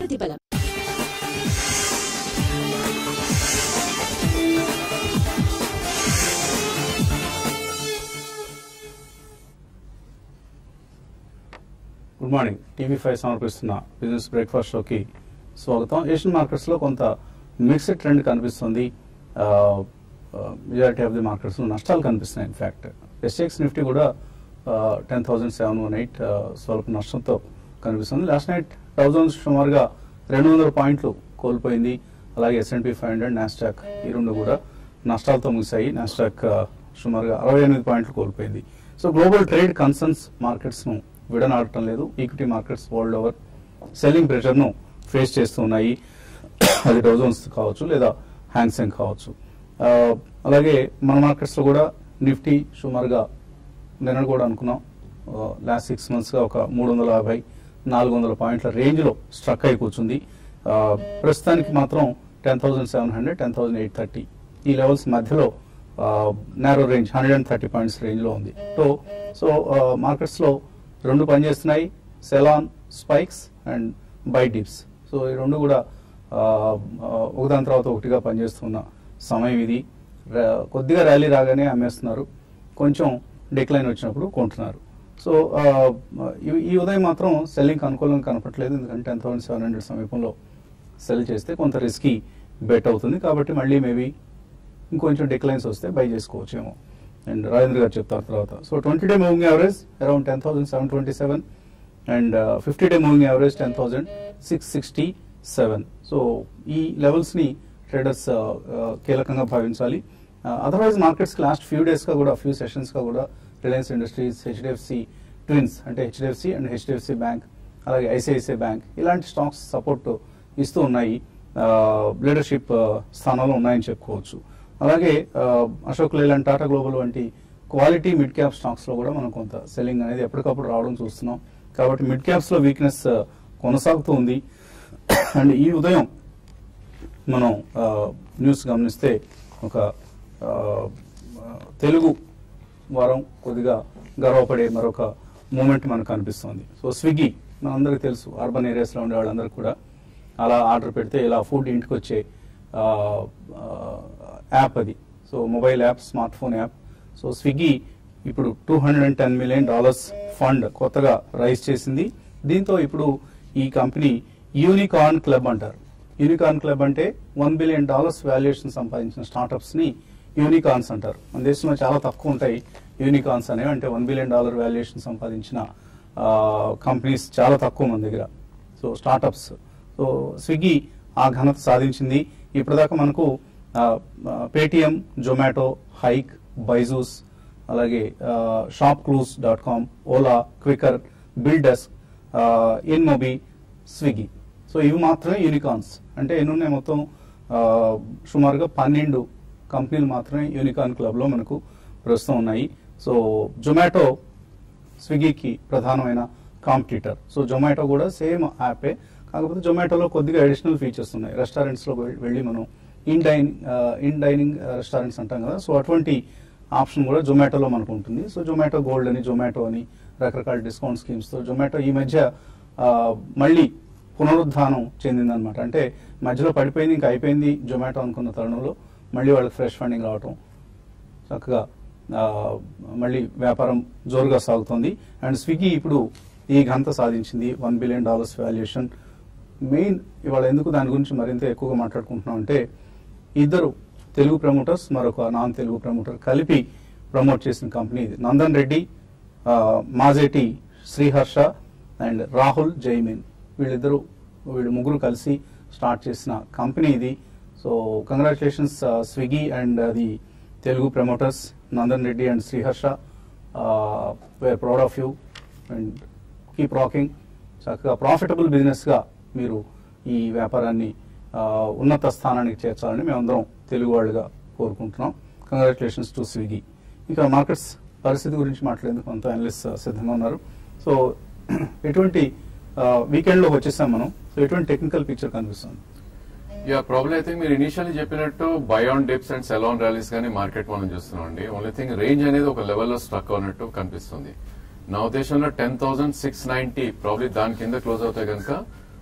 ప్రతిఫలం good morning TV five సమర్పిస్తున్న business breakfast షోకి స్వాగతం ఏషియన్ మార్కెట్స్ లో కొంత మిక్స్డ్ ట్రెండ్ కనిపిస్తుంది మెజారిటీ ఆఫ్ ది మార్కెట్స్ లో నష్టాలు కనిపిస్తున్నాయి ఇన్ఫాక్ట్ ఎస్ఎక్స్ నిఫ్టీ కూడా ten thousand seven one eight స్వల్ప నష్టంతో కనిపిస్తుంది లాస్ట్ నైట్ థౌజండ్ సుమారుగా రెండు వందల పాయింట్లు కోల్పోయింది అలాగే ఎస్ఎన్పి ఫైవ్ హండ్రెడ్ నాస్టాక్ ఈ రెండు కూడా నష్టాలతో ముగిశాయి నాస్టాక్ సుమారుగా అరవై ఎనిమిది పాయింట్లు కోల్పోయింది so global trade concerns markets ను విడనాడటం లేదు equity markets world over selling pressure ను ఫేస్ చేస్తూ ఉన్నాయి అది డౌజన్స్ కావచ్చు లేదా హ్యాంగ్సెంగ్ కావచ్చు ఆ, అలాగే మన మార్కెట్స్ లో కూడా నిఫ్టీ సుమారుగా నిన్న కూడా అనుకున్నాం లాస్ట్ సిక్స్ మంత్స్ గా ఒక మూడు వందల యాభై నాలుగు వందల పాయింట్ల రేంజ్ లో స్ట్రక్ అయి కూర్చుంది ఆ, ప్రస్తుతానికి మాత్రం ten thousand seven hundred ten thousand eight thirty ఈ లెవెల్స్ మధ్యలో narrow range hundred and thirty points range లో ఉంది సో సో మార్కెట్స్ లో రెండు పనిచేస్తున్నాయి sell on spikes and buy dips so ఈ రెండు కూడా ఆ, ఆ, ఒకదాని తర్వాత ఒకటిగా పనిచేస్తున్న సమయం ఇది రా- కొద్దిగా ర్యాలీ రాగానే అమ్మేస్తున్నారు కొంచెం డిక్లైన్ వచ్చినప్పుడు కొంటున్నారు సో ఆ, ఈ- ఈ ఉదయం మాత్రం సెల్లింగ్ అనుకూలంగా కనపట్లేదు ఎందుకంటే టెన్ థౌసండ్ సెవెన్ హండ్రెడ్ సమీపంలో సెల్ చేస్తే కొంత రిస్కీ బెట్ అవుతుంది కాబట్టి మళ్ళీ మేబీ ఇంకొంచెం డిక్లైన్స్ వస్తే బై చేసుకోవచ్చేమో అండ్ రాజేంద్ర గారు చెప్తారు తర్వాత so twenty day moving average around ten thousand seven twenty seven and fifty day moving average ten thousand six sixty seven so ఈ లెవెల్స్ ని ట్రేడర్స్ కీలకంగా భావించాలి otherwise markets last few days గా కూడా few sessions గా కూడా Reliance Industries HDFC twins అంటే HDFC and HDFC bank అలాగే ఐసిఐసిఐ బ్యాంక్ ఇలాంటి స్టాక్స్ సపోర్ట్ ఇస్తూ ఉన్నాయి లీడర్షిప్ స్థానంలో ఉన్నాయని చెప్పుకోవచ్చు అలాగే ఆ, అశోక్ లేలాండ్ టాటా గ్లోబల్ వంటి క్వాలిటీ మిడ్ క్యాప్ స్టాక్స్ లో కూడా మనం కొంత సెల్లింగ్ అనేది ఎప్పటికప్పుడు రావడం చూస్తున్నాం కాబట్టి మిడ్ క్యాప్స్ లో వీక్నెస్ కొనసాగుతూ ఉంది అండ్ ఈ ఉదయం మనం ఆ, న్యూస్ గమనిస్తే ఒక ఆ, తెలుగు వారం కొద్దిగా గర్వపడే మరొక మూమెంట్ మనకు కనిపిస్తుంది సో స్విగ్గీ మనందరికీ తెలుసు అర్బన్ ఏరియాస్లో ఉండే వాళ్ళందరికీ కూడా అలా ఆర్డర్ పెడితే ఇలా ఫుడ్ ఇంటికి వచ్చే ఆ, ఆ, యాప్ అది so mobile app smart phone app so Swiggy ఇప్పుడు two hundred and ten million dollars fund కొత్తగా రైజ్ చేసింది దీంతో ఇప్పుడు ఈ కంపెనీ యూనికార్న్ క్లబ్ అంటారు యూనికార్న్ క్లబ్ అంటే వన్ బిలియన్ డాలర్స్ వాల్యుయేషన్ సంపాదించిన స్టార్టప్స్ ని యూనికార్న్స్ అంటారు మన దేశంలో చాలా తక్కువ ఉంటాయి యూనికార్న్స్ అనేవి అంటే వన్ బిలియన్ డాలర్ వాల్యుయేషన్ సంపాదించిన కంపెనీస్ చాలా తక్కువ మన దగ్గర సో స్టార్టప్స్ సో స్విగ్గీ ఆ ఘనత సాధించింది ఇప్పటిదాకా మనకు పేటిఎం జొమాటో హైక్ బైజూస్ అలాగే shop clues dot com Ola Quikr BillDesk InMobi Swiggy so ఇవి మాత్రమే యూనికార్న్స్ అంటే ఎన్ని ఉన్నాయి మొత్తం ఆ, సుమారుగా పన్నెండు కంపెనీలు మాత్రమే యూనికార్న్ క్లబ్లో మనకు ప్రస్తుతం ఉన్నాయి సో జొమాటో స్విగ్గీకి ప్రధానమైన కాంపిటీటర్ సో జొమాటో కూడా సేమ్ యాపే కాకపోతే జొమాటోలో కొద్దిగా అడిషనల్ ఫీచర్స్ ఉన్నాయి రెస్టారెంట్స్లో వెళ్ళి మనం in dining in dining restaurants అంటాం కదా సో అటువంటి ఆప్షన్ కూడా జొమాటోలో మనకు ఉంటుంది సో జొమాటో గోల్డ్ అని జొమాటో అని రకరకాల డిస్కౌంట్ స్కీమ్స్తో జొమాటో ఈ మధ్య ఆ, మళ్ళీ పునరుద్ధానం చెందిందనమాట అంటే మధ్యలో పడిపోయింది ఇంకా అయిపోయింది జొమాటో అనుకున్న తరుణంలో మళ్ళీ వాళ్ళకి ఫ్రెష్ ఫండింగ్ రావటం చక్కగా ఆ, మళ్ళీ వ్యాపారం జోరుగా సాగుతోంది అండ్ స్విగ్గీ ఇప్పుడు ఈ ఘనత సాధించింది one billion dollars valuation main ఇవాళ ఎందుకు దాని గురించి మరింత ఎక్కువగా మాట్లాడుకుంటున్నాం అంటే ఇద్దరు తెలుగు ప్రమోటర్స్ మరొక నాన్ తెలుగు ప్రమోటర్ కలిపి ప్రమోట్ చేసిన కంపెనీ ఇది నందన్ రెడ్డి ఆ, మాజేటి శ్రీహర్ష అండ్ రాహుల్ జైమిన్ వీళ్ళిద్దరూ వీళ్ళు ముగ్గురు కలిసి స్టార్ట్ చేసిన కంపెనీ ఇది so congratulations Swiggy and the Telugu promoters Nandan Reddy and Sriharsha we're proud of you and keep rocking చక్కగా ప్రాఫిటబుల్ బిజినెస్గా మీరు ఈ వ్యాపారాన్ని ఆ, ఉన్నత స్థానానికి చేర్చాలని మేమందరం తెలుగు వాళ్ళుగా కోరుకుంటున్నాం కంగ్రాచులేషన్స్ టు స్విగ్గీ ఇంకా మార్కెట్స్ పరిస్థితి గురించి మాట్లాడేందుకు కొంత అనలిస్ట్ సిద్ధంగా ఉన్నారు సో ఎటువంటి వీకెండ్ లో వచ్చేసాం మనం సో ఎటువంటి టెక్నికల్ పిక్చర్ కనిపిస్తుంది యా ప్రాబ్లమ్ అయితే మీరు ఇనిషియల్లీ చెప్పినట్టు buy on dips and sell on rallies గానీ మార్కెట్ మనం చూస్తున్నాం అండి ఓన్లీ థింగ్ రేంజ్ అనేది ఒక లెవెల్లో స్ట్రక్ అవునట్టు కనిపిస్తుంది నా ఉద్దేశంలో ten thousand six ninety probably దాని కింద క్లోజ్ అవుతాయి కనుక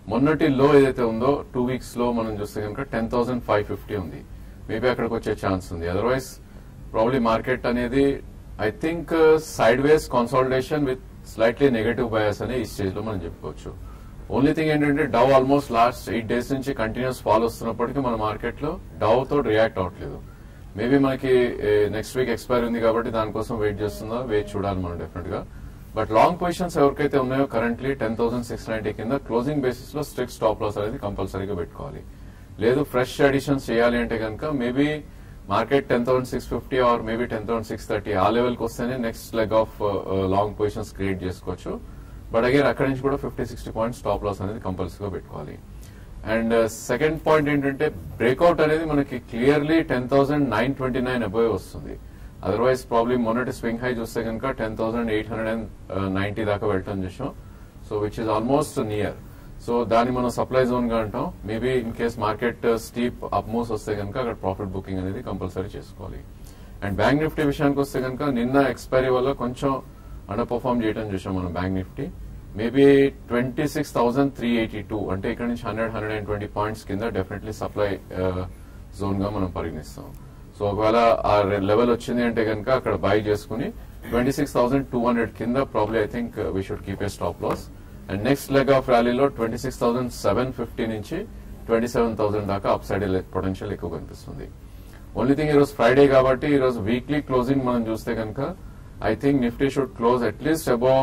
మొన్నటి లో ఏదైతే ఉందో టూ వీక్స్ లో మనం చూస్తే కనుక టెన్ థౌసండ్ ఫైవ్ ఫిఫ్టీ ఉంది మేబీ అక్కడికి వచ్చే ఛాన్స్ ఉంది అదర్వైజ్ ప్రాబ్లీ మార్కెట్ అనేది I think sideways consolidation with slightly negative bias అనే ఈ స్టేజ్ లో మనం చెప్పుకోవచ్చు ఓన్లీ థింగ్ ఏంటంటే Dow almost last eight days నుంచి కంటిన్యూస్ ఫాల్ వస్తున్నప్పటికీ మన మార్కెట్ లో డవ్ తో రియాక్ట్ అవ్వట్లేదు మేబీ మనకి నెక్స్ట్ వీక్ ఎక్స్పైర్ ఉంది కాబట్టి దానికోసం వెయిట్ చేస్తుందో వెయిట్ చూడాలి మనం డెఫినెట్ గా బట్ లాంగ్ పొజిషన్స్ ఎవరికైతే ఉన్నాయో currently ten thousand six ninety కింద క్లోజింగ్ బేసిస్ లో స్ట్రిక్ట్ స్టాప్ లాస్ అనేది కంపల్సరీగా పెట్టుకోవాలి లేదు ఫ్రెష్ అడిషన్స్ చేయాలి అంటే కనుక maybe market ten thousand six fifty or maybe ten thousand six thirty ఆ లెవెల్కి వస్తేనే next leg of long positions create చేసుకోవచ్చు బట్ అగైన్ అక్కడి నుంచి కూడా fifty sixty points stop loss అనేది కంపల్సరీగా పెట్టుకోవాలి అండ్ సెకండ్ పాయింట్ ఏంటంటే బ్రేక్అవుట్ అనేది మనకి clearly ten thousand nine twenty nine above వస్తుంది అదర్వైజ్ ప్రాబ్లమ్ మొన్నటి స్వింగ్ హై చూస్తే కనుక ten thousand eight hundred and ninety దాకా వెళ్ళటం చూసాం so which is almost near so దాన్ని మనం సప్లై జోన్ గా అంటాం maybe in case market steep up moves వస్తే కనుక అక్కడ ప్రాఫిట్ బుకింగ్ అనేది కంపల్సరీ చేసుకోవాలి అండ్ బ్యాంక్ నిఫ్టీ విషయానికి వస్తే కనుక నిన్న ఎక్స్పైరీ వల్ల కొంచెం అండర్ పర్ఫార్మ్ చేయడం చూసాం మనం bank Nifty maybe twenty six thousand three eighty two అంటే ఇక్కడ నుంచి hundred hundred and twenty points కింద డెఫినెట్లీ సప్లై జోన్ గా మనం పరిగణిస్తాం సో ఒకవేళ ఆ లెవెల్ వచ్చింది అంటే కనుక అక్కడ బై చేసుకుని twenty six thousand two hundred కింద probably I think we should keep a stop loss and next leg of ర్యాలీలో twenty six thousand seven fifty నుంచి ట్వంటీ సెవెన్ థౌసండ్ దాకా అప్ సైడ్ పొటెన్షియల్ ఎక్కువ కనిపిస్తుంది ఓన్లీ థింగ్ ఈరోజు Friday కాబట్టి ఈరోజు weekly closing మనం చూస్తే కనుక I think Nifty should close at least above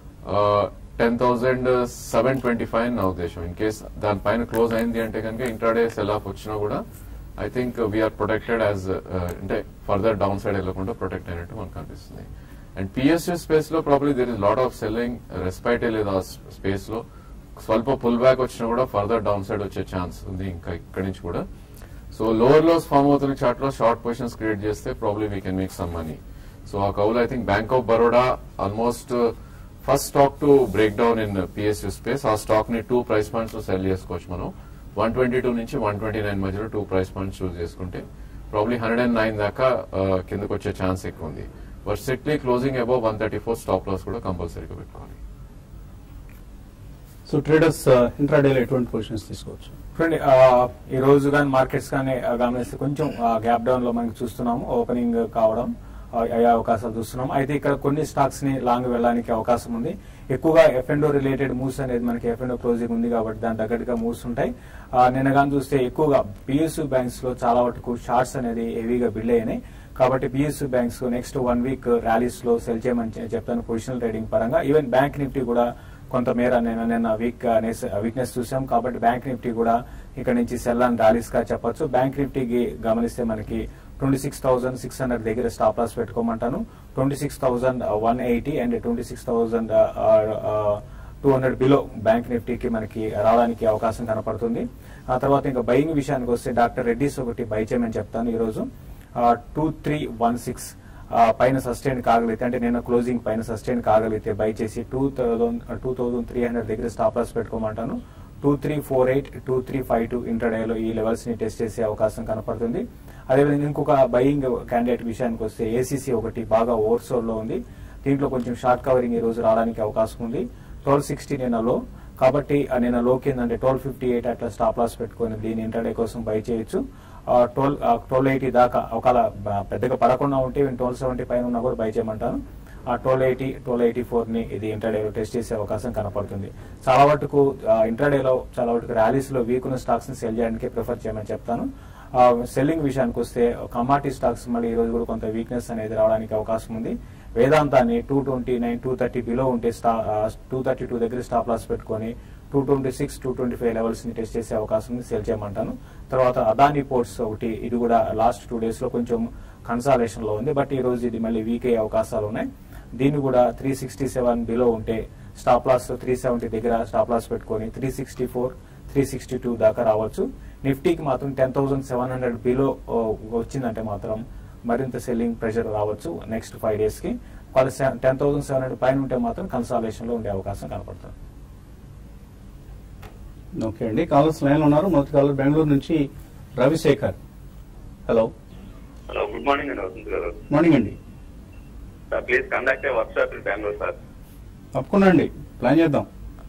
ten thousand seven twenty five నా ఉద్దేశం ఇన్ కేస్ దానిపైన క్లోజ్ అయింది అంటే కనుక ఇంట్రాడే సెల్ ఆఫ్ వచ్చినా కూడా I think we're protected as అంటే ఫర్దర్ డౌన్ సైడ్ వెళ్ళకుండా ప్రొటెక్ట్ అయినట్టు మనకు అనిపిస్తుంది అండ్ పిఎస్యూ స్పేస్ లో probably there is lot of selling respite లేదు ఆ స్పేస్ లో స్వల్ప పుల్ బ్యాక్ వచ్చినా కూడా ఫర్దర్ డౌన్ సైడ్ వచ్చే ఛాన్స్ ఉంది ఇంకా ఇక్కడి నుంచి కూడా సో లోవర్ లోస్ ఫామ్ అవుతున్న చార్ట్ లో షార్ట్ పొజిషన్స్ క్రియేట్ చేస్తే probably we can make some money so ఆ కౌల్ I think bank of Baroda almost first stock to break down in PSU space ఆ స్టాక్ ని టూ ప్రైస్ పాయింట్స్ లో sell చేసుకోవచ్చు మనం వన్ ట్వంటీ టూ నుంచి one twenty nine మధ్యలో two price points choose చేసుకుంటే ప్రాబ్లీ హండ్రెడ్ అండ్ నైన్ దాకా ఆ, కిందకు వచ్చే ఛాన్స్ ఎక్కువ ఉంది but strictly closing above one thirty four stop loss కూడా కంపల్సరీగా పెట్టుకోవాలి సో ట్రేడర్స్ ఇంట్రాడేలో ఎటువంటి పొజిషన్స్ తీసుకోవచ్చు చూడండి ఆ, ఈ రోజు కానీ మార్కెట్స్ కానీ ఆ, గమనిస్తే కొంచెం గ్యాప్ డౌన్ లో మనకి చూస్తున్నాము ఓపెనింగ్ కావడం ఆ, అయ్యే అవకాశాలు చూస్తున్నాం అయితే ఇక్కడ కొన్ని స్టాక్స్ ని లాంగ్ వెళ్ళడానికి అవకాశం ఉంది ఎక్కువగా ఎఫ్ అండ్ రిలేటెడ్ మూవ్స్ అనేది మనకి ఎఫ్ అండ్ క్లోజింగ్ ఉంది కాబట్టి దాని తగ్గట్టుగా మూవ్స్ ఉంటాయి ఆ, నిన్న కానీ చూస్తే ఎక్కువగా పిఎస్యు బ్యాంక్స్ లో చాలా వరకు షార్ట్స్ అనేది హెవీగా బిల్డ్ అయినాయి కాబట్టి PSU banks next one week rallies లో సెల్ చేయమని చె- చెప్తాను పొజిషనల్ ట్రేడింగ్ పరంగా ఈవెన్ బ్యాంక్ నిఫ్టీ కూడా కొంతమేర నేను నిన్న వీక్ వీక్నెస్ చూసాం కాబట్టి బ్యాంక్ నిఫ్టీ కూడా ఇక్కడ నుంచి సెల్ అండ్ ర్యాలీస్ గా చెప్పొచ్చు బ్యాంక్ నిఫ్టీకి గమనిస్తే మనకి twenty six thousand six hundred దగ్గర స్టాప్ లాస్ పెట్టుకోమంటాను twenty six thousand one eighty and twenty six thousand two hundred below bank నిఫ్టీకి మనకి రావడానికి అవకాశం కనపడుతుంది ఆ తర్వాత ఇంకా బయింగ్ విషయానికి వస్తే డాక్టర్ రెడ్డిస్ ఒకటి బై చేయమని చెప్తాను ఈరోజు టూ త్రీ వన్ సిక్స్ పైన సస్టైన్ కాగలిగితే అంటే నేను క్లోజింగ్ పైన సస్టైన్ కాగలిగితే బై చేసి two thousand two thousand three hundred దగ్గర స్టాప్ లాస్ పెట్టుకోమంటాను two three four eight two three five two ఇంటర్డేలో ఈ లెవెల్స్ ని టెస్ట్ చేసే అవకాశం కనపడుతుంది అదేవిధంగా ఇంకొక బయింగ్ క్యాండిడేట్ విషయానికి వస్తే ఏసీసీ ఒకటి బాగా ఓవర్సోల్ లో ఉంది దీంట్లో కొంచెం షార్ట్ కవరింగ్ ఈ రోజు రావడానికి అవకాశం ఉంది ట్వెల్వ్ సిక్స్టీ నిన్నలో కాబట్టి ఆ నిన్న లోకి ఏంటంటే ట్వెల్వ్ ఫిఫ్టీ ఎయిట్ అట్లా స్టాప్ లాస్ పెట్టుకొని దీని ఇంటర్డే కోసం బై చేయొచ్చు ట్వెల్వ్ ట్వెల్వ్ ఎయిటీ దాకా ఒకవేళ బ- పెద్దగా పడకుండా ఉంటే ట్వెల్వ్ సెవెంటీ పైన ఉన్నా కూడా బై చేయమంటాను ఆ twelve eighty twelve eighty four ని ఇది ఇంటర్డేలో టెస్ట్ చేసే అవకాశం కనపడుతుంది చాలా వరకు ఇంటర్డేలో చాలా వరకు ర్యాలీస్ లో వీక్ ఉన్న స్టాక్స్ ని సెల్ చేయడానికి ప్రిఫర్ చేయమని చెప్తాను సెల్లింగ్ విషయానికి వస్తే కమాటీ స్టాక్స్ మళ్ళీ ఈ రోజు కూడా కొంత వీక్నెస్ అనేది రావడానికి అవకాశం ఉంది వేదాంతాన్ని two twenty nine two thirty below ఉంటే స్టా టూ థర్టీ టూ దగ్గర స్టాప్ లాస్ పెట్టుకొని two twenty six two twenty five levels ని టెస్ట్ చేసే అవకాశం ఉంది సేల్ చేయమంటాను తర్వాత అదాని పోర్ట్స్ ఒకటి ఇది కూడా లాస్ట్ టూ డేస్ లో కొంచెం కన్సాలేషన్ లో ఉంది బట్ ఈ రోజు ఇది మళ్ళీ వీక్ అయ్యే అవకాశాలు ఉన్నాయి దీన్ని కూడా త్రీ సిక్స్టీ సెవెన్ బిలో ఉంటే స్టాప్ లాస్ త్రీ సెవెంటీ దగ్గర స్టాప్ లాస్ పెట్టుకొని three sixty four three sixty two దాకా రావచ్చు నిఫ్టీకి మాత్రం ten thousand seven hundred below వచ్చిందంటే మాత్రం మరింత సెల్లింగ్ ప్రెషర్ రావచ్చు నెక్స్ట్ ఫైవ్ డేస్ కి వాళ్ళు టెన్ థౌసండ్ సెవెన్ హండ్రెడ్ పైన ఉంటే మాత్రం కన్సాలేషన్ లో ఉండే అవకాశం కనపడుతుంది ఓకే అండి కాలర్స్ లైన్ లో ఉన్నారు మొదటి కాలర్ బెంగళూరు నుంచి Ravishekar hello hello good morning అండి వసంత్ గారు మార్నింగ్ అండి sir please conduct a work in Bengaluru sir తప్పకుండా అండి ప్లాన్ చేద్దాం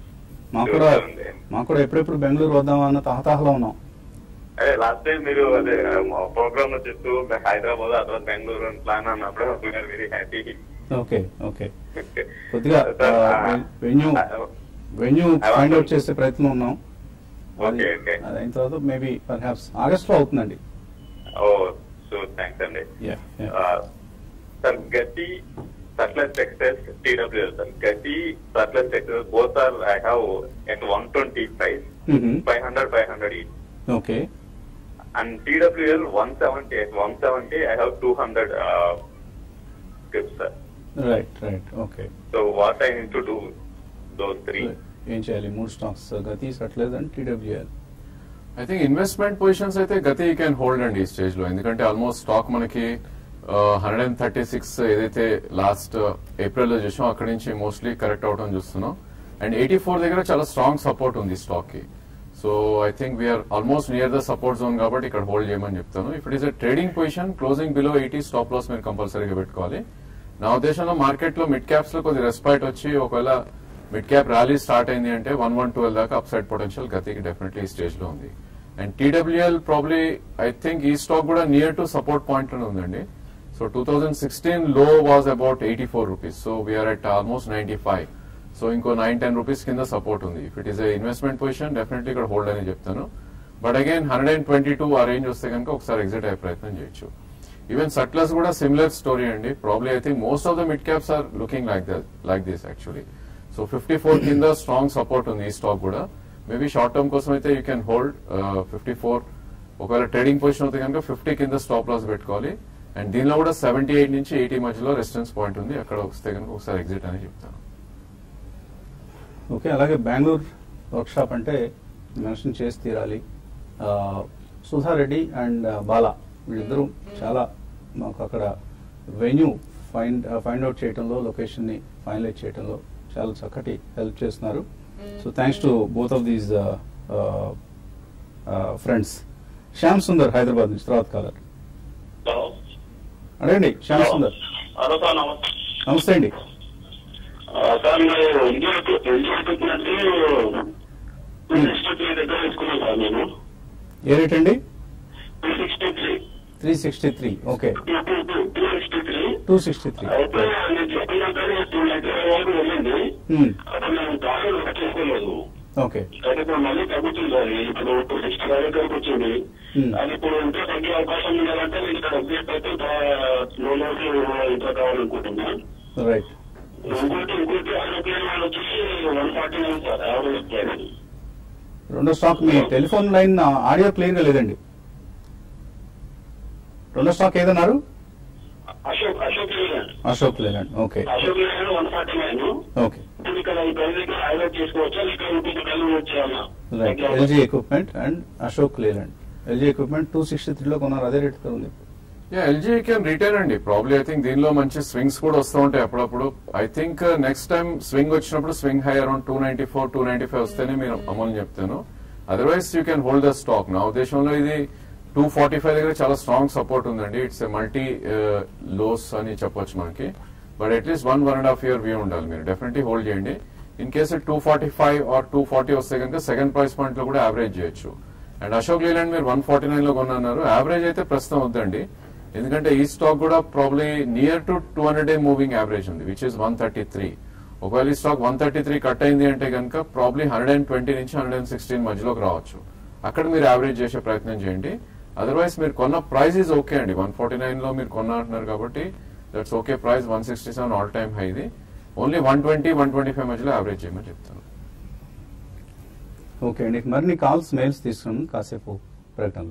మాకు కూడా మాకు కూడా ఎప్పుడెప్పుడు బెంగళూరు వద్దామా అన్న తహతహలో ఉన్నాం అదే లాస్ట్ టైం మీరు అదే ప్రోగ్రామ్ లో చెప్తూ హైదరాబాద్ ఆ తర్వాత బెంగళూరు అని ప్లాన్ అన్నప్పుడు we're very happy okay okay కొద్దిగా వెన్యూ వెన్యూ ఫైండ్ అవుట్ చేసే ప్రయత్నం ఉన్నాం అది ఓకే ఓకే అది అయిన తర్వాత మేబీ పర్హాప్స్ ఆగస్ట్ లో అవుతుందండి ఓ సో థ్యాంక్స్ అండి Yeah, yeah. Sir Gati surplus textiles TWL sir Gati surplus textiles both are I have at one twenty price Mhm. Five hundred five hundred each okay and TWL one seventy at one seventy I have two hundred script sir right right okay so what I need to do those three ఏం చేయాలి మూడు stocks Gati సట్లేదు and TWL I think investment positions అయితే Gati can hold అండి ఈ stage లో ఎందుకంటే almost stock మనకి హండ్రెడ్ అండ్ థర్టీ సిక్స్ ఏదైతే లాస్ట్ ఏప్రిల్ లో చూసాం అక్కడి నుంచి మోస్ట్లీ కరెక్ట్ అవడం చూస్తున్నాం అండ్ ఎయిటీ ఫోర్ దగ్గర చాలా స్ట్రాంగ్ సపోర్ట్ ఉంది స్టాక్ కి so I think we're almost near the support zone కాబట్టి ఇక్కడ హోల్డ్ చేయమని చెప్తాను if it is a trading position closing below eighty stop loss మీరు కంపల్సరీగా పెట్టుకోవాలి నా ఉద్దేశంలో మార్కెట్ లో మిడ్ క్యాప్స్ లో కొద్ది రెస్పైట్ వచ్చి ఒకవేళ మిడ్ క్యాప్ ర్యాలీ స్టార్ట్ అయింది అంటే వన్ వన్ ట్వెల్వ్ దాకా అప్ సైడ్ పొటెన్షియల్ గతికి డెఫినెట్లీ ఈ స్టేజ్ లో ఉంది and TWL probably I think ఈ స్టాక్ కూడా నియర్ టు సపోర్ట్ పాయింట్ లోనే ఉందండి సో టూ థౌసండ్ సిక్స్టీన్ లో was about eighty four rupees so we're at almost ninety five so ఇంకో నైన్ టెన్ రూపీస్ కింద సపోర్ట్ ఉంది if it is a investment position definitely ఇక్కడ hold అని చెప్తాను but again hundred and twenty two ఆ range వస్తే కనుక ఒకసారి ఎగ్జిట్ అయ్యే ప్రయత్నం చేయొచ్చు ఈవెన్ సట్లస్ కూడా సిమిలర్ స్టోరీ అండి probably I think most of the mid caps are looking like like this actually so fifty four కింద స్ట్రాంగ్ సపోర్ట్ ఉంది ఈ స్టాక్ కూడా మేబీ షార్ట్ టర్మ్ కోసం అయితే you can hold fifty four ఒకవేళ trading position అయితే కనుక ఫిఫ్టీ కింద స్టాప్ లాస్ పెట్టుకోవాలి అండ్ దీనిలో కూడా సెవెంటీ ఎయిట్ నుంచి ఎయిటీ మధ్యలో రెసిస్టెన్స్ పాయింట్ ఉంది అక్కడ వస్తే కనుక ఒకసారి ఎగ్జిట్ అని చెప్తాను ఓకే అలాగే బెంగళూరు వర్క్షాప్ అంటే మెన్షన్ చేసి తీరాలి ఆ, సుధారెడ్డి అండ్ బాలా వీళ్ళిద్దరూ చాలా మాకు అక్కడ వెన్యూ ఫైండ్ ఫైండ్ అవుట్ చేయడంలో లొకేషన్ని ఫైనలైజ్ చేయడంలో చాలా చక్కటి హెల్ప్ చేస్తున్నారు so thanks to both of these friends Shyam Sundar Hyderabad నుంచి తర్వాత కాలర్ హలో అడగండి శ్యామ్ సుందర్ హలో సార్ నమస్తే నమస్తే అండి ఆ, సార్ మీరు LG LG equipment two sixty three దగ్గర తీసుకున్నాను సార్ నేను ఏ రేట్ అండి two sixty three three sixty three okay two two two two sixty three two sixty three అయితే నేను చెప్పినట్టు టూ నైన్టీ వరకు వెళ్ళింది అప్పుడు నేను టార్గెట్ చేసుకోలేదు ఓకే కానీ ఇప్పుడు మళ్ళీ తగ్గుతుంది అది ఇప్పుడు టూ సిక్స్టీ ఫైవ్ దగ్గరకు వచ్చింది Hmm. అది ఇప్పుడు ఇంకా తగ్గే అవకాశం ఉండాలంటే నేను ఇక్కడ అప్డేట్ అయితే లోన్లోకి ఇంకా కావాలనుకుంటున్నా రైట్ ఇంకోటి ఇంకోటి ఆరోగ్యం వాళ్ళు వచ్చేసి one forty nine sir average price రెండో స్టాక్ మీ టెలిఫోన్ లైన్ ఆడియో క్లియర్ గా లేదండి రెండో స్టాక్ ఏదన్నారు అశోక్ అశోక్ లేదండి అశోక్ లేదండి ఓకే అశోక్ లేదండి వన్ ఫార్టీ నైన్ ఓకే ఇప్పుడు ఇక్కడ ఈ ప్రైస్ ఇక్కడ హైలైట్ చేసుకోవచ్చా ఇక్కడ ఇంకొక టైం వచ్చేయాలా right LG equipment and Ashok Leyland LG equipment two sixty త్రీలో కొన్నారు అదే రేట్ ఉంది యా ఎల్జీ కెన్ రిటైన్ అండి ప్రాబ్లీ ఐ థింక్ దీనిలో మంచి స్వింగ్స్ కూడా వస్తూ ఉంటాయి అప్పుడప్పుడు I think next time swing వచ్చినప్పుడు swing high around two ninety four two ninety five వస్తేనే మీరు అమలు చెప్తాను otherwise you can hold the stock నా ఉద్దేశంలో ఇది టూ ఫార్టీ ఫైవ్ దగ్గర చాలా స్ట్రాంగ్ సపోర్ట్ ఉందండి ఇట్స్ ఎ మల్టీ లోస్ అని చెప్పొచ్చు మనకి but at least one one and half year view ఉండాలి మీరు డెఫినెట్లీ హోల్డ్ చేయండి in case two forty five or two forty వస్తే కనుక సెకండ్ ప్రైస్ పాయింట్ లో కూడా యావరేజ్ చేయొచ్చు అండ్ అశోక్ లేలాండ్ మీరు వన్ ఫార్టీ నైన్ లో కొన్నారు యావరేజ్ అయితే ప్రస్తుతం వద్దండి ఎందుకంటే ఈ స్టాక్ కూడా probably near to two hundred day moving average ఉంది which is one thirty three ఒకవేళ ఈ stock one thirty three cut అయింది అంటే కనుక ప్రాబ్లీ హండ్రెడ్ అండ్ ట్వంటీ నుంచి హండ్రెడ్ అండ్ సిక్స్టీన్ మధ్యలోకి రావచ్చు అక్కడ మీరు యావరేజ్ చేసే ప్రయత్నం చేయండి అదర్వైజ్ మీరు కొన్న ప్రైస్ ఈజ్ ఓకే అండి వన్ ఫార్టీ నైన్ లో మీరు కొన్న అంటున్నారు కాబట్టి that's okay price one sixty seven all time high ఇది only one twenty one twenty five మధ్యలో యావరేజ్ చేయమని చెప్తాను ఓకే అండి మరిన్ని కాల్స్ మెయిల్స్ తీసుకున్నాం కాసేపు ప్రకటనలు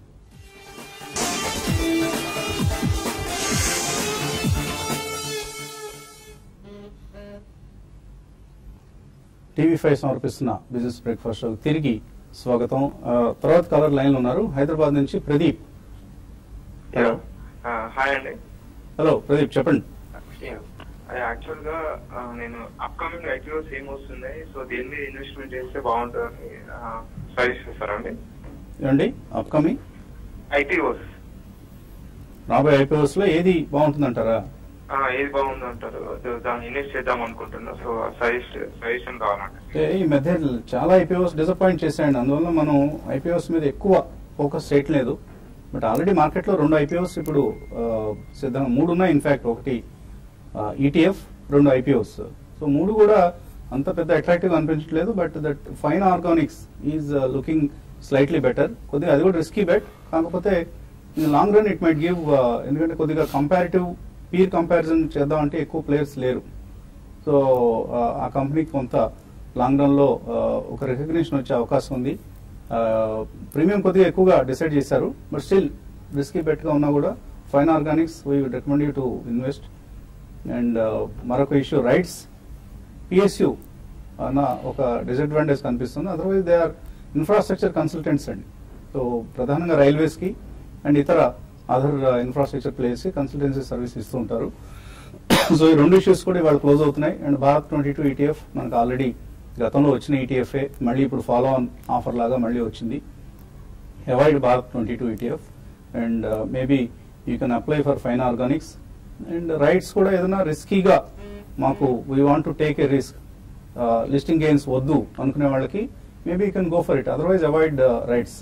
టీవీ ఫైవ్ సమర్పిస్తున్న బిజినెస్ బ్రేక్ఫాస్ట్ షో తిరిగి స్వాగతం ఆ, తర్వాత కలర్ లైన్ లో ఉన్నారు హైదరాబాద్ నుంచి ప్రదీప్ హలో హాయ్ అండి హలో ప్రదీప్ చెప్పండి యాక్చువల్ గా ఆ, నేను అప్కమింగ్ ఐపీఓస్ ఏం వస్తున్నాయి సో దేని మీద ఇన్వెస్ట్మెంట్ చేస్తే బాగుంటుందని సజెస్ట్ చేస్తారండి ఏమండి అప్కమింగ్ ఐపీఓస్ రాబోయే ఐపీఎస్ లో ఏది బాగుంటుందంటారా ఆ, ఏది బాగుంది అంటారు అది దాన్ని ఇన్వెస్ట్ చేద్దాం అనుకుంటున్నా సో సజెస్ట్ సజెషన్ కావాలంటే అంటే ఈ మధ్య చాలా ఐపీఓస్ డిసప్పాయింట్ చేశాయండి అందువల్ల మనం ఐపీఓస్ మీద ఎక్కువ ఫోకస్ చేయట్లేదు బట్ ఆల్రెడీ మార్కెట్లో రెండు ఐపీఓస్ ఇప్పుడు ఆ, సిద్ధంగా మూడు ఉన్నాయి ఇన్ఫాక్ట్ ఒకటి ఈటీఎఫ్ రెండు ఐపీఓస్ సో మూడు కూడా అంత పెద్ద అట్రాక్టివ్ అనిపించట్లేదు but that Fine Organics is looking slightly better కొద్దిగా అది కూడా రిస్కీ బెట్ కాకపోతే in long run it might give ఎందుకంటే కొద్దిగా కంపారిటివ్ పీర్ కంపారిజన్ చేద్దామంటే ఎక్కువ ప్లేయర్స్ లేరు సో ఆ, ఆ కంపెనీకి కొంత లాంగ్ రన్ లో ఆ, ఒక రికగ్నిషన్ వచ్చే అవకాశం ఉంది ప్రీమియం కొద్దిగా ఎక్కువగా డిసైడ్ చేశారు బట్ స్టిల్ రిస్కీ బెట్ గా ఉన్నా కూడా fine Organics we recommend you to invest and మరొక ఇష్యూ రైట్స్ పిఎస్యు అన్న ఒక డిసడ్వాంటేజ్ కనిపిస్తుంది otherwise they are infrastructure consultants అండి సో ప్రధానంగా రైల్వేస్ కి అండ్ ఇతర అదర్ ఇన్ఫ్రాస్ట్రక్చర్ ప్లేస్ కి కన్సల్టెన్సీ సర్వీస్ ఇస్తూ ఉంటారు సో ఈ రెండు ఇష్యూస్ కూడా ఇవాళ క్లోజ్ అవుతున్నాయి and Bharat twenty two ETF మనకు ఆల్రెడీ గతంలో వచ్చిన ఈటీఎఫ్ఏ మళ్ళీ ఇప్పుడు ఫాలో ఆన్ ఆఫర్ లాగా మళ్ళీ వచ్చింది avoid Bharat twenty two ETF and maybe you can apply for Fine Organics and RITES కూడా ఏదైనా రిస్కీగా మాకు we want to take a risk listing gains వద్దు అనుకునే వాళ్ళకి maybe you can go for it otherwise avoid RITES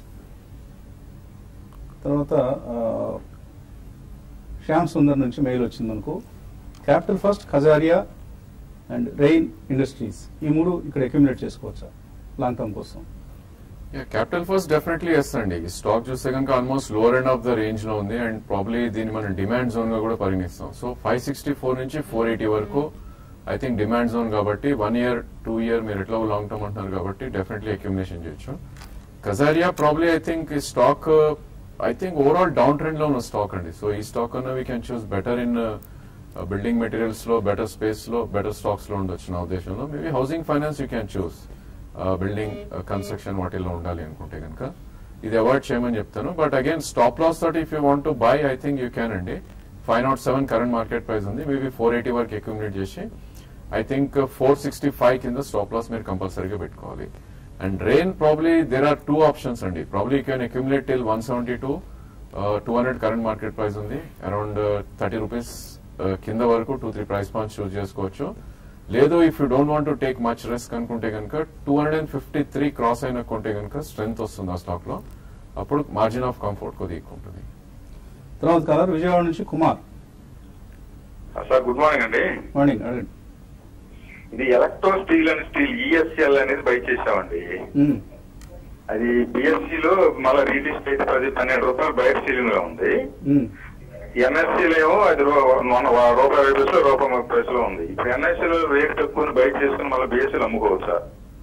తర్వాత ఆ, శ్యామ్ సుందర్ నుంచి మెయిల్ వచ్చింది మనకు Capital First Kajaria and Rain Industries ఈ మూడు ఇక్కడ అక్యుములేట్ చేసుకోవచ్చా లాంగ్ టర్మ్ కోసం క్యాపిటల్ ఫస్ట్ డెఫినెట్లీ ఎస్ అండి ఈ స్టాక్ చూస్తే కనుక almost lower end of the range లో ఉంది అండ్ ప్రాబ్లీ దీన్ని మనం డిమాండ్ జోన్ గా కూడా పరిగణిస్తాం సో ఫైవ్ సిక్స్టీ ఫోర్ నుంచి ఫోర్ ఎయిటీ వరకు ఐ థింక్ డిమాండ్ జోన్ కాబట్టి వన్ ఇయర్ టూ ఇయర్ మీరు ఎట్లా లాంగ్ టర్మ్ అంటున్నారు కాబట్టి డెఫినెట్లీ అక్యుమిలేషన్ చేయొచ్చు కజారియా ప్రాబ్లీ ఐ థింక్ ఈ stock I think overall down trend లో ఉన్న స్టాక్ అండి సో ఈ స్టాక్ అన్న we can choose better in building materials లో బెటర్ స్పేస్ లో బెటర్ స్టాక్స్ లో ఉండొచ్చు నా ఉద్దేశంలో maybe housing finance you can choose building construction వాటిల్లో ఉండాలి అనుకుంటే కనుక ఇది అవాయిడ్ చేయమని చెప్తాను బట్ అగైన్ స్టాప్ లాస్ తోటి if you want to buy I think you can అండి five naught seven current market price ఉంది మేబీ ఫోర్ ఎయిటీ వరకు అక్యుమిలేట్ చేసి I think four sixty five కింద స్టాప్ లాస్ మీరు కంపల్సరీగా పెట్టుకోవాలి and Rain probably there are two options అండి probably you can accumulate till one seventy two two hundred current market price ఉంది around thirty rupees కింద వరకు two three price points choose చేసుకోవచ్చు లేదు if you don't want to take much risk అనుకుంటే కనుక two hundred and fifty three cross అయిన కొంటే కనుక స్ట్రెంత్ వస్తుంది ఆ స్టాక్ లో అప్పుడు మార్జిన్ ఆఫ్ కంఫర్ట్ కొద్దిగా ఎక్కువ ఉంటుంది తర్వాత కలర్ విజయవాడ నుంచి కుమార్ సార్ గుడ్ మార్నింగ్ అండి మార్నింగ్ అడగండి ఇది electro steel and steel ESL అనేది బై చేసామండి మ్మ్. అది బిఎస్సి లో మళ్ళీ రీలిస్ట్ అయితే పది పన్నెండు రూపాయలు బయట సీలింగ్ లో ఉంది మ్మ్. ఎన్ఎస్సీలో ఏమో అది రూ- మన వా- రూపాయి ఐదు పైసలు రూపాయి ముప్పై పైసలు ఉంది ఇప్పుడు ఎన్ఎస్సీలో రేట్ తక్కువ బయట చేసుకుని మళ్ళీ బిఎస్సీలు అమ్ముకోవచ్చా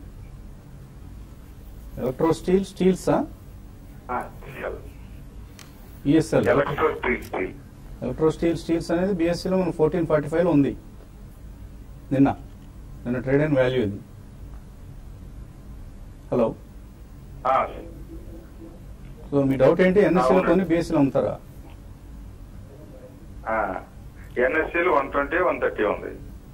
ఎలక్ట్రో స్టీల్ స్టీల్సా ESL electro steel steel electro steel steels అనేది బీఎస్సీలో మనం ఫోర్టీన్ ఫార్టీ ఫైవ్ లో ఉంది నిన్న నిన్న ట్రేడ్ అండ్ వాల్యూ ఇది హలో సో మీ డౌట్ ఏంటి ఎన్ఎస్సీలో అవును. కొని బీఎస్సీలో అమ్ముతారా ఎన్ఎస్సీలు వన్ ట్వంటీ వన్ థర్టీ ఉంది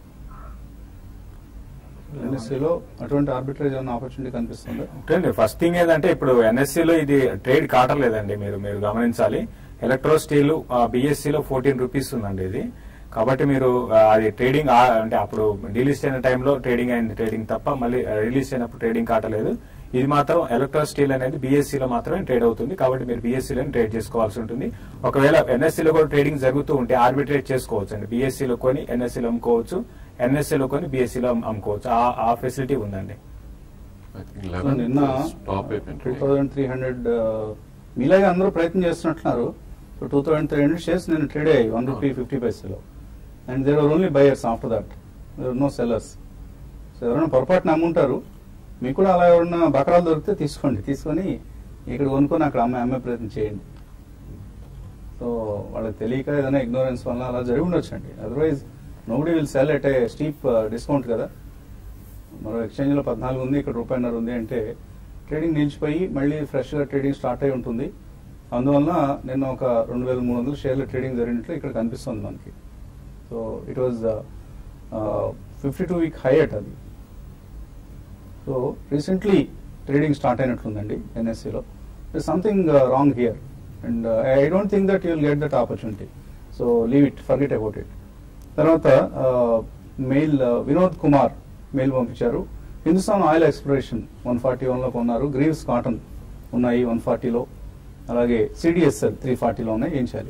ఎన్ఎస్సీలో అటువంటి ఆర్బిట్రేజ్ అన్న ఆపర్చునిటీ కనిపిస్తుంది అండి ఫస్ట్ థింగ్ ఏంటంటే ఇప్పుడు NSE లో ఇది ట్రేడ్ కావట్లేదండి మీరు మీరు గమనించాలి ఎలక్ట్రో స్టీల్ బిఎస్సి లో ఫోర్టీన్ రూపీస్ ఉందండి ఇది కాబట్టి మీరు ఆ, అది ట్రేడింగ్ ఆ- అంటే అప్పుడు డీలిస్ట్ అయిన టైంలో ట్రేడింగ్ అయింది ట్రేడింగ్ తప్ప మళ్ళీ రిలీజ్ అయినప్పుడు ట్రేడింగ్ కావట్లేదు ఇది మాత్రం ఎలక్ట్రో స్టీల్ అనేది BSE లో మాత్రమే ట్రేడ్ అవుతుంది కాబట్టి మీరు BSE లో ట్రేడ్ చేసుకోవాల్సి ఉంటుంది ఒకవేళ NSE లో కూడా ట్రేడింగ్ జరుగుతూ ఉంటే ఆర్బిట్రేట్ చేసుకోవచ్చు అండి BSE లో కొని NSE లో అమ్ముకోవచ్చు NSE లో కొని BSE లో అమ్ముకోవచ్చు ఆ- ఆ ఫెసిలిటీ ఉందండి I think సో 11 నిన్న స్టాప్ అయిపోయింది టూ థౌజండ్ త్రీ హండ్రెడ్ మీలాగే అందరూ ప్రయత్నం చేస్తున్నట్టున్నారు so two thousand three hundred shares నేను ట్రేడ్ అయ్యాయి వన్ రూపీ ఫిఫ్టీ పైసలో and there are only buyers after that there no sellers so ఎవరైనా పొరపాటున అమ్ముంటారు మీకు కూడా అలా ఎవరైనా బకరాలు దొరికితే తీసుకోండి తీసుకొని ఇక్కడ కొనుక్కొని అక్కడ అమ్మే అమ్మే ప్రయత్నం చేయండి సో వాళ్ళకి తెలియక ఏదైనా ఇగ్నోరెన్స్ వల్ల అలా జరిగి ఉండొచ్చండి otherwise nobody will sell at a steep discount కదా మరో ఎక్స్చేంజ్ లో పద్నాలుగు ఉంది ఇక్కడ రూపాయిన్నర ఉంది అంటే ట్రేడింగ్ నిలిచిపోయి మళ్ళీ ఫ్రెష్ గా ట్రేడింగ్ స్టార్ట్ అయి ఉంటుంది అందువల్ల నిన్న ఒక రెండు వేల మూడు వందల షేర్ల ట్రేడింగ్ జరిగినట్లు ఇక్కడ కనిపిస్తుంది మనకి so it was fifty two week high at అది సో రీసెంట్లీ ట్రేడింగ్ స్టార్ట్ అయినట్లుందండి ఎన్ఎస్సిలో something wrong here and I don't think that you'll get that opportunity so leave it forget about it తర్వాత ఆ, mail ఆ, Vinod Kumar mail పంపించారు Hindustan Oil Exploration one forty వన్లో కొన్నారు Greaves Cotton ఉన్నాయి వన్ ఫార్టీలో అలాగే సిడిఎస్ఎల్ త్రీ ఫార్టీలో ఉన్నాయి ఏం చేయాలి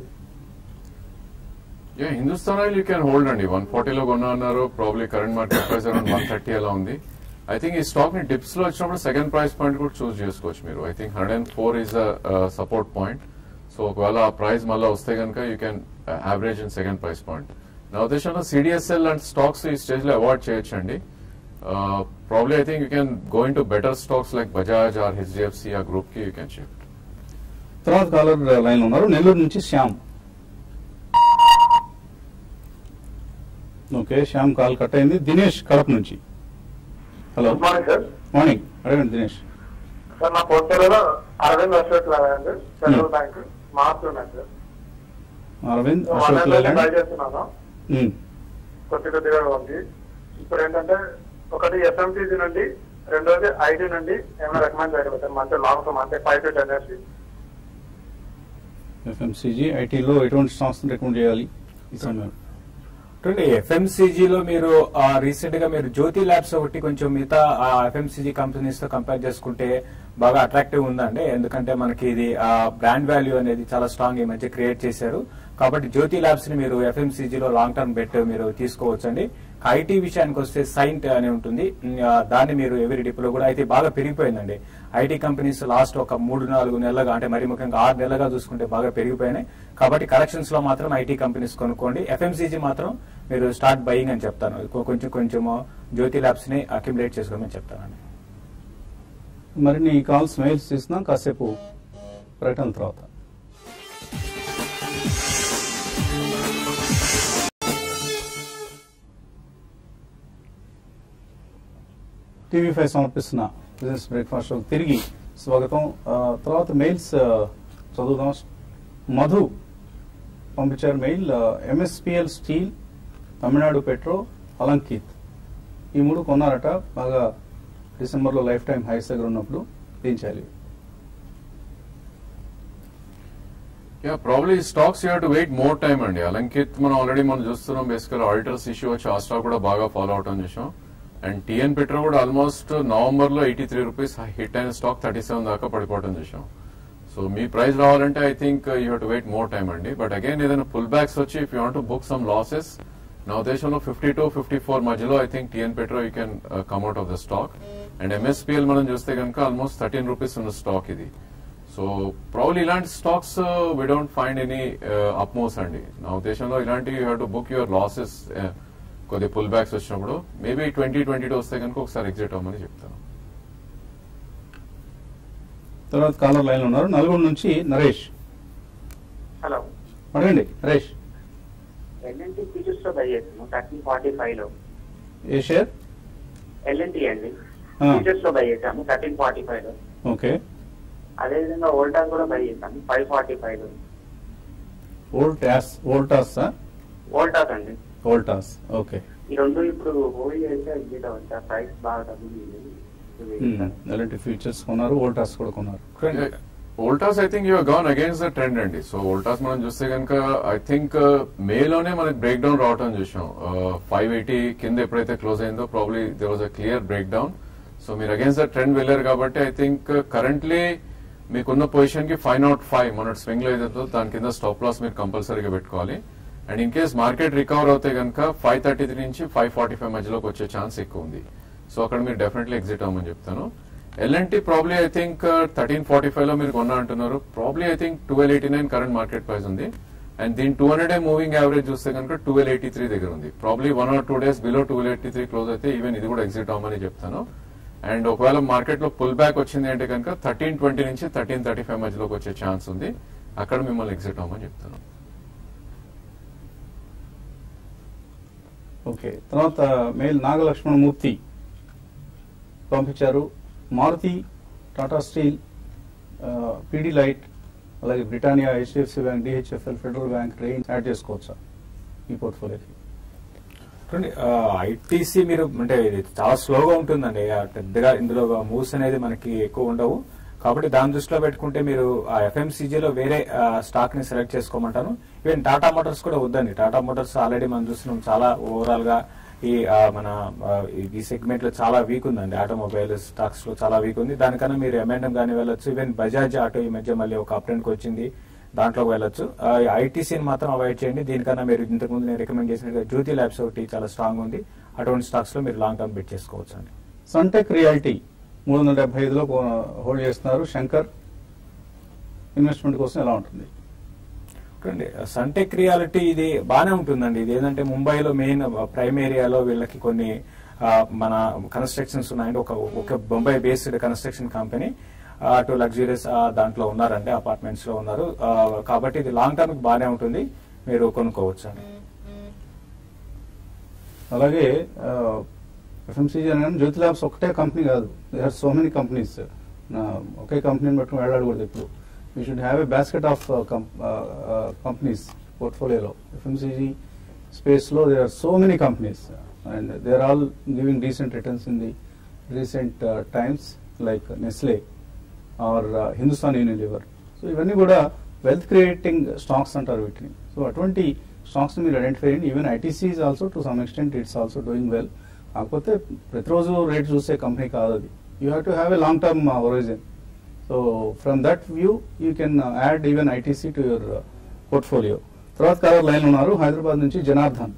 yeah Hindustan Oil you can hold అండి వన్ ఫార్టీలో కొన్నా అన్నారు probably current market price around one thirty అలా ఉంది ఐ థింక్ ఈ స్టాక్ ని డిప్స్ లో వచ్చినప్పుడు సెకండ్ ప్రైస్ పాయింట్ కూడా చూస్ చేసుకోవచ్చు మీరు I think hundred and four is support point so ఒకవేళ ఆ ప్రైస్ మళ్ళీ వస్తే కనుక you can average in second price point నా ఉద్దేశంలో సిడిఎస్ఎల్ అండ్ స్టాక్స్ ఈ స్టేజ్ లో అవాయిడ్ చేయొచ్చండి probably I think you can going to better stocks like Bajaj or HDFC ఆ గ్రూప్ కి యూ క్యాన్ షిఫ్ట్ తర్వాత కాలర్ లైన్ లో ఉన్నారు నెల్లూరు నుంచి Shyam okay Shyam call cut అయింది దినేష్ కడప నుంచి hello good morning sir morning అడగండి దినేష్ సార్ నా పోర్ట్ఫోలియోలో అరవింద్ అశోక్ లాగాయండి సెంట్రల్ Hmm. బ్యాంక్ మార్క్స్ ఉన్నాయి sir Arvind one Ashok try Leyland చేస్తున్నాను ఉమ్, కొద్ది కొద్దిగా ఉంది ఇప్పుడు ఏంటంటే ఒకటి ఎఫ్ఎంసీజీ నుండి రెండోది ఐటీ నుండి ఏమైనా రికమెండ్ చేయగలుగుతారు మంచి లాంగ్ టర్మ్ అంటే five to ten years FMCG ఐటీలో ఎటువంటి సంస్థను రికమెండ్ చేయాలి ఈ సమయం చూడండి FMCG లో మీరు రీసెంట్ గా మీరు జ్యోతి ల్యాబ్స్ ఒకటి కొంచెం మిగతా ఎఫ్ఎంసీజీ కంపెనీస్ తో కంపేర్ చేసుకుంటే బాగా అట్రాక్టివ్ ఉందండి ఎందుకంటే మనకి ఇది బ్రాండ్ వాల్యూ అనేది చాలా స్ట్రాంగ్ ఈ మధ్య క్రియేట్ చేశారు కాబట్టి జ్యోతి ల్యాబ్స్ ని మీరు FMCG లో లాంగ్ టర్మ్ బెట్ మీరు తీసుకోవచ్చండి ఐటీ విషయానికి వస్తే సైంట్ అని ఉంటుంది ఉమ్, ఆ, దాన్ని మీరు ఎవరి డిప్లో కూడా అయితే బాగా పెరిగిపోయిందండి ఐటీ కంపెనీస్ లాస్ట్ ఒక మూడు నాలుగు నెలలుగా అంటే మరి ముఖ్యంగా ఆరు నెలలుగా చూసుకుంటే బాగా పెరిగిపోయినాయి కాబట్టి కలెక్షన్స్ లో మాత్రం ఐటీ కంపెనీస్ కొనుక్కోండి ఎఫ్ఎంసీజీ మాత్రం మీరు స్టార్ట్ బయింగ్ అని చెప్తాను కొ- కొంచెం కొంచెం జ్యోతి ల్యాబ్స్ ని అక్యుములేట్ చేసుకోమని చెప్తానండి మరిన్ని కాల్స్ మెయిల్స్ తీస్తున్నాం కాసేపు ప్రకటన తర్వాత టీవీ ఫైవ్ సమర్పిస్తున్న బిజినెస్ బ్రేక్ఫాస్ట్ షోకి తిరిగి స్వాగతం ఆ, తర్వాత మెయిల్స్ ఆ, చదువుదాం మధు పంపించారు mail MSPL steel Tamil Nadu petro Alankit ఈ మూడు కొన్నారట బాగా డిసెంబర్లో లైఫ్ టైం హైస్ దగ్గర ఉన్నప్పుడు దించాలి yeah probably stocks you to wait more time అండి అలంకిత్ మనం ఆల్రెడీ మనం చూస్తున్నాం బేసికల్ ఆడిటర్స్ ఇష్యూ వచ్చి ఆ స్టాక్ కూడా బాగా ఫాలో అవటం చూసాం అండ్ టిఎన్ పెట్రో కూడా ఆల్మోస్ట్ నవంబర్ లో ఎయిటీ త్రీ రూపీస్ హిట్ అయిన స్టాక్ థర్టీ సెవెన్ దాకా పడిపోవడం చూసాం సో మీ ప్రైస్ రావాలంటే I think you have to wait more time అండి బట్ అగైన్ ఏదైనా పుల్ బ్యాక్స్ వచ్చి if you want book some losses నా ఉద్దేశంలో ఫిఫ్టీ టు ఫిఫ్టీ ఫోర్ మధ్యలో I think TN petro you can come out of the stock and MSPL మనం చూస్తే కనుక almost thirteen rupees ఉన్న స్టాక్ ఇది సో ప్రాబ్లీ ఇలాంటి stocks we don't find any upmoves అండి నా ఉద్దేశంలో ఇలాంటి you have to book your losses కొద్ది పుల్ బ్యాక్స్ వచ్చినప్పుడు మేబీ ట్వంటీ ట్వంటీ టూ వస్తే కనుక ఒకసారి ఎగ్జిట్ అవ్వమని చెప్తాను తర్వాత కాలర్ లైన్ ఉన్నారు నల్గొండ నుంచి నరేష్ హలో అడగండి నరేష్ ఎల్ఎన్టీ ఫీచర్స్ లో బై చేసాము థర్టీన్ ఫార్టీ ఫైవ్ లో ఏ షేర్ ఎల్ఎన్టీ అండి ఆ. ఫీచర్స్ లో బై చేసాము థర్టీన్ ఫార్టీ ఫైవ్ లో ఓకే అదే విధంగా ఓల్టాస్ కూడా బై చేసాము ఫైవ్ ఫార్టీ ఫైవ్ లో వోల్టాస్ వోల్టాస్ ఓల్టాస్ అండి వోల్టాస్ ఓకే ఈ రెండు ఇప్పుడు హోల్డ్ చేస్తే ఎగ్జిట్ అవ్వచ్చు ప్రైస్ బాగా తగ్గింది ఎలాంటి ఫీచర్స్ కొన్నారు వోల్టాస్ కూడా కొన్నారు చూడండి Voltas I think you gone against the trend అండి సో వోల్టాస్ మనం చూస్తే కనుక ఐ థింక్ మేలోనే మనకి బ్రేక్ డౌన్ రావటం చూసాం ఫైవ్ ఎయిటీ కింద ఎప్పుడైతే క్లోజ్ అయిందో probably there was a clear break down so మీరు అగైన్స్ ద ట్రెండ్ వెళ్ళారు కాబట్టి ఐ థింక్ కరెంట్లీ మీకున్న పొజిషన్ కి ఫైవ్ నాట్ ఫైవ్ మన స్వింగ్ లో ఏదైతే దాని కింద స్టాప్ లాస్ మీరు కంపల్సరీగా పెట్టుకోవాలి and in case market recover అవుతే కనుక ఫైవ్ థర్టీ త్రీ నుంచి ఫైవ్ ఫార్టీ ఫైవ్ మధ్యలోకి వచ్చే ఛాన్స్ ఎక్కువ ఉంది సో అక్కడ మీరు డెఫినెట్లీ ఎగ్జిట్ అవ్వమని చెప్తాను L&T probably I think thirteen forty five లో మీరు కొన్నా అంటున్నారు probably I think twelve eighty nine current market price ఉంది అండ్ దీని two hundred day moving average చూస్తే కనుక ట్వెల్వ్ ఎయిటీ త్రీ దగ్గర ఉంది probably one or two days below twelve eighty three close అయితే ఈవెన్ ఇది కూడా ఎగ్జిట్ అవ్వమని చెప్తాను అండ్ ఒకవేళ మార్కెట్ లో పుల్ బ్యాక్ వచ్చింది అంటే కనుక థర్టీన్ ట్వంటీ నుంచి థర్టీన్ థర్టీ ఫైవ్ మధ్యలోకి వచ్చే ఛాన్స్ ఉంది అక్కడ మిమ్మల్ని ఎగ్జిట్ అవ్వమని చెప్తాను ఓకే తర్వాత మెయిల్ నాగలక్ష్మణ మూర్తి పంపించారు Maruti Tata Steel Pidilite అలాగే Britannia HDFC Bank DHFL Federal Bank Rain add చేసుకోవచ్చా ఈ పోర్ట్ఫోలియోకి చూడండి ఐటీసీ మీరు అంటే ఇది చాలా స్లోగా ఉంటుందండి ఆ పెద్దగా ఇందులో మూవ్స్ అనేది మనకి ఎక్కువ ఉండవు కాబట్టి దాని దృష్టిలో పెట్టుకుంటే మీరు ఆ ఎఫ్ఎంసీజీలో వేరే స్టాక్ ని సెలెక్ట్ చేసుకోమంటాను ఈవెన్ టాటా మోటార్స్ కూడా వద్దండి టాటా మోటార్స్ ఆల్రెడీ మనం చూస్తున్నాం చాలా ఓవరాల్ గా ఈ ఆ, మన ఆ, ఈ సెగ్మెంట్ లో చాలా వీక్ ఉందండి ఆటోమొబైల్ స్టాక్స్ లో చాలా వీక్ ఉంది దానికన్నా మీరు ఎంఎండం కానీ వెళ్ళొచ్చు ఈవెన్ బజాజ్ ఆటో ఈ మధ్య మళ్ళీ ఒక అప్డేట్ వచ్చింది దాంట్లోకి వెళ్ళొచ్చు ఐటీసీని మాత్రం అవాయిడ్ చేయండి దీనికన్నా మీరు ఇంతకుముందు నేను రికమెండ్ చేసినట్టుగా జ్యోతి ల్యాబ్స్ ఒకటి చాలా స్ట్రాంగ్ ఉంది అటువంటి స్టాక్స్ లో మీరు లాంగ్ టర్మ్ బెట్ చేసుకోవచ్చు అండి సన్టెక్ రియాలిటీ మూడు వందల డెబ్బై ఐదులో హోల్డ్ చేస్తున్నారు శంకర్ ఇన్వెస్ట్మెంట్ కోసం ఎలా ఉంటుంది చూడండి సన్టెక్ రియాలిటీ ఇది బాగానే ఉంటుందండి ఇది ఏంటంటే ముంబైలో మెయిన్ ప్రైమ్ ఏరియాలో వీళ్ళకి కొన్ని ఆ, మన కన్స్ట్రక్షన్స్ ఉన్నాయండి ఒక ఒక బొంబాయి బేస్డ్ కన్స్ట్రక్షన్ కంపెనీ అటు లగ్జరీస్ దాంట్లో ఉన్నారండి అపార్ట్మెంట్స్ లో ఉన్నారు ఆ, కాబట్టి ఇది లాంగ్ టర్మ్ బాగానే ఉంటుంది మీరు కొనుక్కోవచ్చు అండి అలాగే ఎఫ్ఎంసీజీ అనగానే జ్యోతి ల్యాబ్స్ ఒకటే కంపెనీ కాదు they are so many companies ఒకే కంపెనీని బట్టి వెళ్ళాడకూడదు ఇప్పుడు we should have a basket of companies పోర్ట్ఫోలియోలో ఎఫ్ఎంసీజీ స్పేస్లో they are so many companies and they are all giving decent returns in the recent times like Nestle or Hindustan Unilever so ఇవన్నీ కూడా wealth creating stocks అంటారు వీటిని so అటువంటి stocks మీరు identify చేయండి even ITC is also to some extent it's also doing well కాకపోతే ప్రతిరోజు rate చూసే కంపెనీ కాదు అది you have to have a long term origin so from that view you can add even ITC to your portfolio తర్వాత caller line ఉన్నారు హైదరాబాద్ నుంచి Janardhan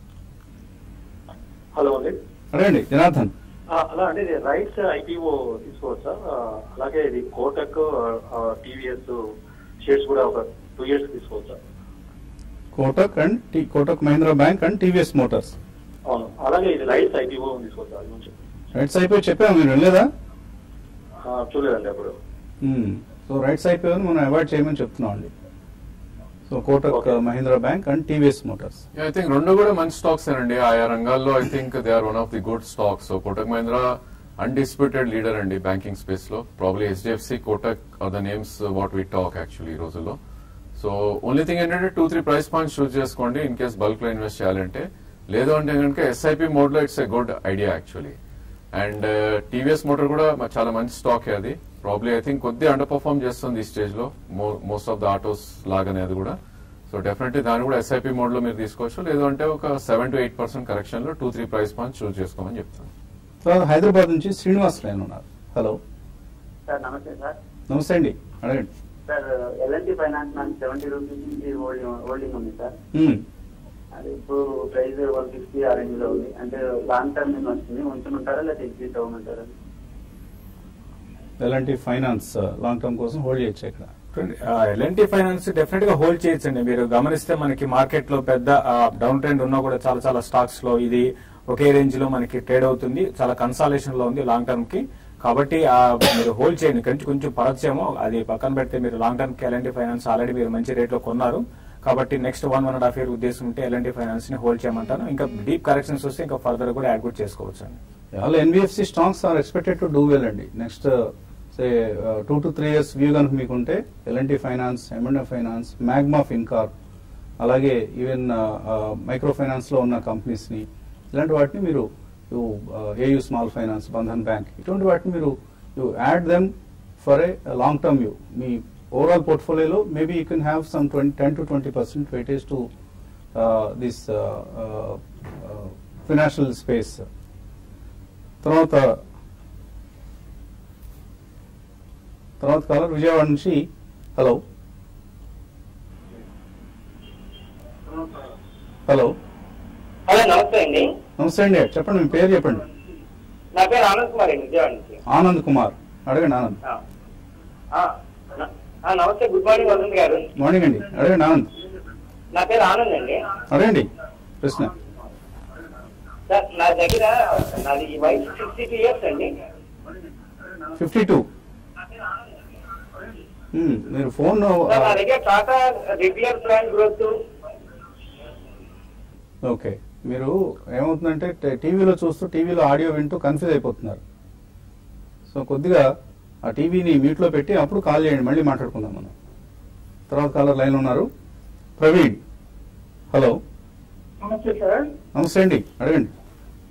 hello అండి అడగండి జనార్దన్ ఆ, అలా అంటే ఇది రైట్స్ ఐపీఓ తీసుకోవచ్చా ఆ, అలాగే ఇది కోటక్ టీవీఎస్ షేర్స్ కూడా ఒక టూ ఇయర్స్ తీసుకోవచ్చా కోటక్ అండ్ టీ- Kotak Mahindra bank and TVS Motors అవును అలాగే ఇది రైట్స్ ఐపీఓ తీసుకోవచ్చా అది నుంచి రైట్స్ అయిపోయి చెప్పాము మీరు వెళ్ళలేదా ఆ, చూడలేదండి అప్పుడు సో రైట్స్ అయిపోయాను మనం అవాయిడ్ చేయమని చెప్తున్నాం అండి so Kotak Okay. Mahindra bank and TVS Motors I think రెండు కూడా మంచి స్టాక్స్ అండి ఆయా రంగాల్లో I think they are one of the good stocks so Kotak Mahindra undisputed leader అండి బ్యాంకింగ్ స్పేస్ లో probably HDFC Kotak are the names what we talk actually ఈ రోజుల్లో సో ఓన్లీ థింగ్ ఏంటంటే two three price points choose చేసుకోండి in case bulk లో invest చేయాలంటే లేదు అంటే కనుక ఎస్ఐపి మోడ్ లో it's a good idea actually and TVS motor కూడా మ- చాలా మంచి స్టాక్ అది ప్రాబ్లీ ఐ థింక్ కొద్దిగా అండర్ పర్ఫార్మ్ చేస్తుంది ఈ స్టేజ్ లో మోస్ట్ ఆఫ్ ద ఆటోస్ లాగానే అది కూడా సో డెఫినెట్లీ దాన్ని కూడా ఎస్ఐపి మోడ్ లో మీరు తీసుకోవచ్చు లేదు అంటే ఒక seven to eight percent correction లో two three price points choose చేసుకోమని చెప్తాను తర్వాత హైదరాబాద్ నుంచి శ్రీనివాస్ లైన్ ఉన్నారు హలో సార్ నమస్తే సార్ నమస్తే అండి అడగండి సార్ ఎల్ఎన్టీ ఫైనాన్స్ నాకు సెవెంటీ రూపీస్ నుంచి హోల్డింగ్ హోల్డింగ్ ఉంది సార్ మ్మ్. అది ఇప్పుడు ప్రైస్ వన్ ఫిఫ్టీ ఆ రేంజ్ లో ఉంది అంటే లాంగ్ టర్మ్ నుంచి వస్తుంది ఉంచుకుంటారా లేదా ఎగ్జిట్ అవ్వమంటారా ఎలాంటి ఫైనాన్స్ లాంగ్ టర్మ్ కోసం హోల్డ్ చేయొచ్చు ఇక్కడ ఎల్ఎన్టీ ఫైనాన్స్ డెఫినెట్ గా హోల్డ్ చేయొచ్చండి మీరు గమనిస్తే మనకి మార్కెట్ లో పెద్ద డౌన్ ట్రెండ్ ఉన్నా కూడా చాలా చాలా స్టాక్స్ లో ఇది ఒకే రేంజ్ లో మనకి ట్రేడ్ అవుతుంది చాలా కన్సాలేషన్ లో ఉంది లాంగ్ టర్మ్ కి కాబట్టి ఆ, మీరు హోల్డ్ చేయండి కొంచెం కొంచెం పరచేమో అది పక్కన పెడితే మీరు లాంగ్ టర్మ్ కి ఎల్ఎన్టీ ఫైనాన్స్ ఆల్రెడీ మీరు మంచి రేట్ లో కొన్నారు కాబట్టి next one one and half year ఉద్దేశం ఉంటే ఎల్ఎన్టీ ఫైనాన్స్ ని హోల్డ్ చేయమంటాను ఇంకా డీప్ కరెక్షన్స్ వస్తే ఇంకా ఫర్దర్ కూడా యాడ్ కూడా చేసుకోవచ్చు అండి all NBFC stocks are expected to do well అండి next say two to three years view కనుక మీకుంటే L&T finance MNF finance Magma Fincorp అలాగే ఈవెన్ మైక్రో ఫైనాన్స్ లో ఉన్న కంపెనీస్ ని ఇలాంటి వాటిని మీరు AU small finance Bandhan bank ఇటువంటి వాటిని మీరు you add them for a long term view మీ ఓవరాల్ పోర్ట్ఫోలియోలో maybe you can have some twenty ten to twenty percent weightage to this financial space తర్వాత తర్వాత కాలర్ విజయవాడ నుంచి హలో హలో హలో నమస్తే అండి నమస్తే అండి చెప్పండి మీ పేరు చెప్పండి నా పేరు ఆనంద్ కుమార్ అండి విజయవాడ నుంచి ఆనంద్ కుమార్ అడగండి ఆనంద్ ఆ. ఆ, న- ఆ, నమస్తే గుడ్ మార్నింగ్ వసంత్ గారు మార్నింగ్ అండి అడగండి ఆనంద్ నా పేరు ఆనంద్ అండి అడగండి ప్రశ్న సార్ నా దగ్గర నాది వయసు సిక్స్టీ టూ ఇయర్స్ అండి ఫిఫ్టీ టూ మీరు ఫోన్ సార్ నా దగ్గర Tata regular plan growth okay మీరు ఏమవుతుందంటే ట- టీవీలో చూస్తూ టీవీలో ఆడియో వింటూ కన్ఫ్యూజ్ అయిపోతున్నారు సో కొద్దిగా ఆ టీవీని మ్యూట్లో పెట్టి అప్పుడు కాల్ చేయండి మళ్ళీ మాట్లాడుకుందాం మనం తర్వాత కాలర్ లైన్ ఉన్నారు ప్రవీణ్ హలో నమస్తే సార్ నమస్తే అండి అడగండి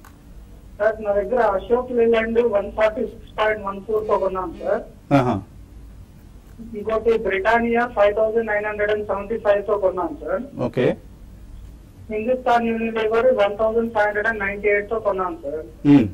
సార్ నా దగ్గర Ashok Leyland one forty six point one four తో కొన్నాను సార్ ఆహా. ఇంకోటి Britannia five thousand nine hundred and seventy five తో కొన్నాను sir okay Hindustan Unilever one thousand five hundred and ninety eight తో కొన్నాను సార్ మ్మ్.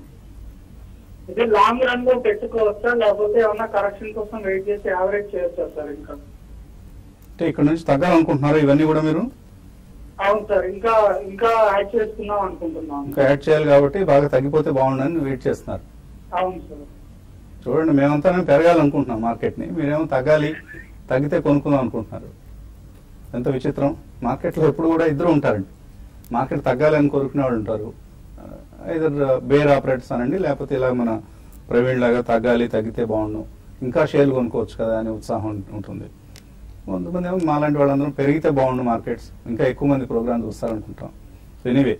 ఇది లాంగ్ రన్ లో పెట్టుకోవచ్చా లేకపోతే ఏమన్నా కరెక్షన్ కోసం వెయిట్ చేసి యావరేజ్ చేయొచ్చా సార్ ఇంకా అంటే ఇక్కడ నుంచి తగ్గాలనుకుంటున్నారా ఇవన్నీ కూడా మీరు అవును సార్ ఇంకా ఇంకా యాడ్ చేసుకుందాం అనుకుంటున్నాను ఇంకా యాడ్ చేయాలి కాబట్టి బాగా తగ్గిపోతే బాగుండని వెయిట్ చేస్తున్నారు అవును సార్ చూడండి మేమంతా పెరగాలనుకుంటున్నాం మార్కెట్ని మీరేమో తగ్గాలి తగ్గితే కొనుక్కుందాం అనుకుంటున్నారు ఎంత విచిత్రం మార్కెట్లో ఎప్పుడు కూడా ఇద్దరు ఉంటారండి మార్కెట్ తగ్గాలి అని కోరుకునే వాళ్ళు ఉంటారు ఐదర్ బేర్ ఆపరేటర్స్ అనండి లేకపోతే ఇలా మన ప్రవీణ్ లాగా తగ్గాలి తగ్గితే బాగుండు ఇంకా షేర్లు కొనుక్కోవచ్చు కదా అనే ఉత్సాహం ఉంటుంది కొంతమంది ఏమో మాలాంటి వాళ్ళందరం పెరిగితే బాగుండు మార్కెట్స్ ఇంకా ఎక్కువ మంది ప్రోగ్రామ్ చూస్తారనుకుంటాం సో ఎనీవే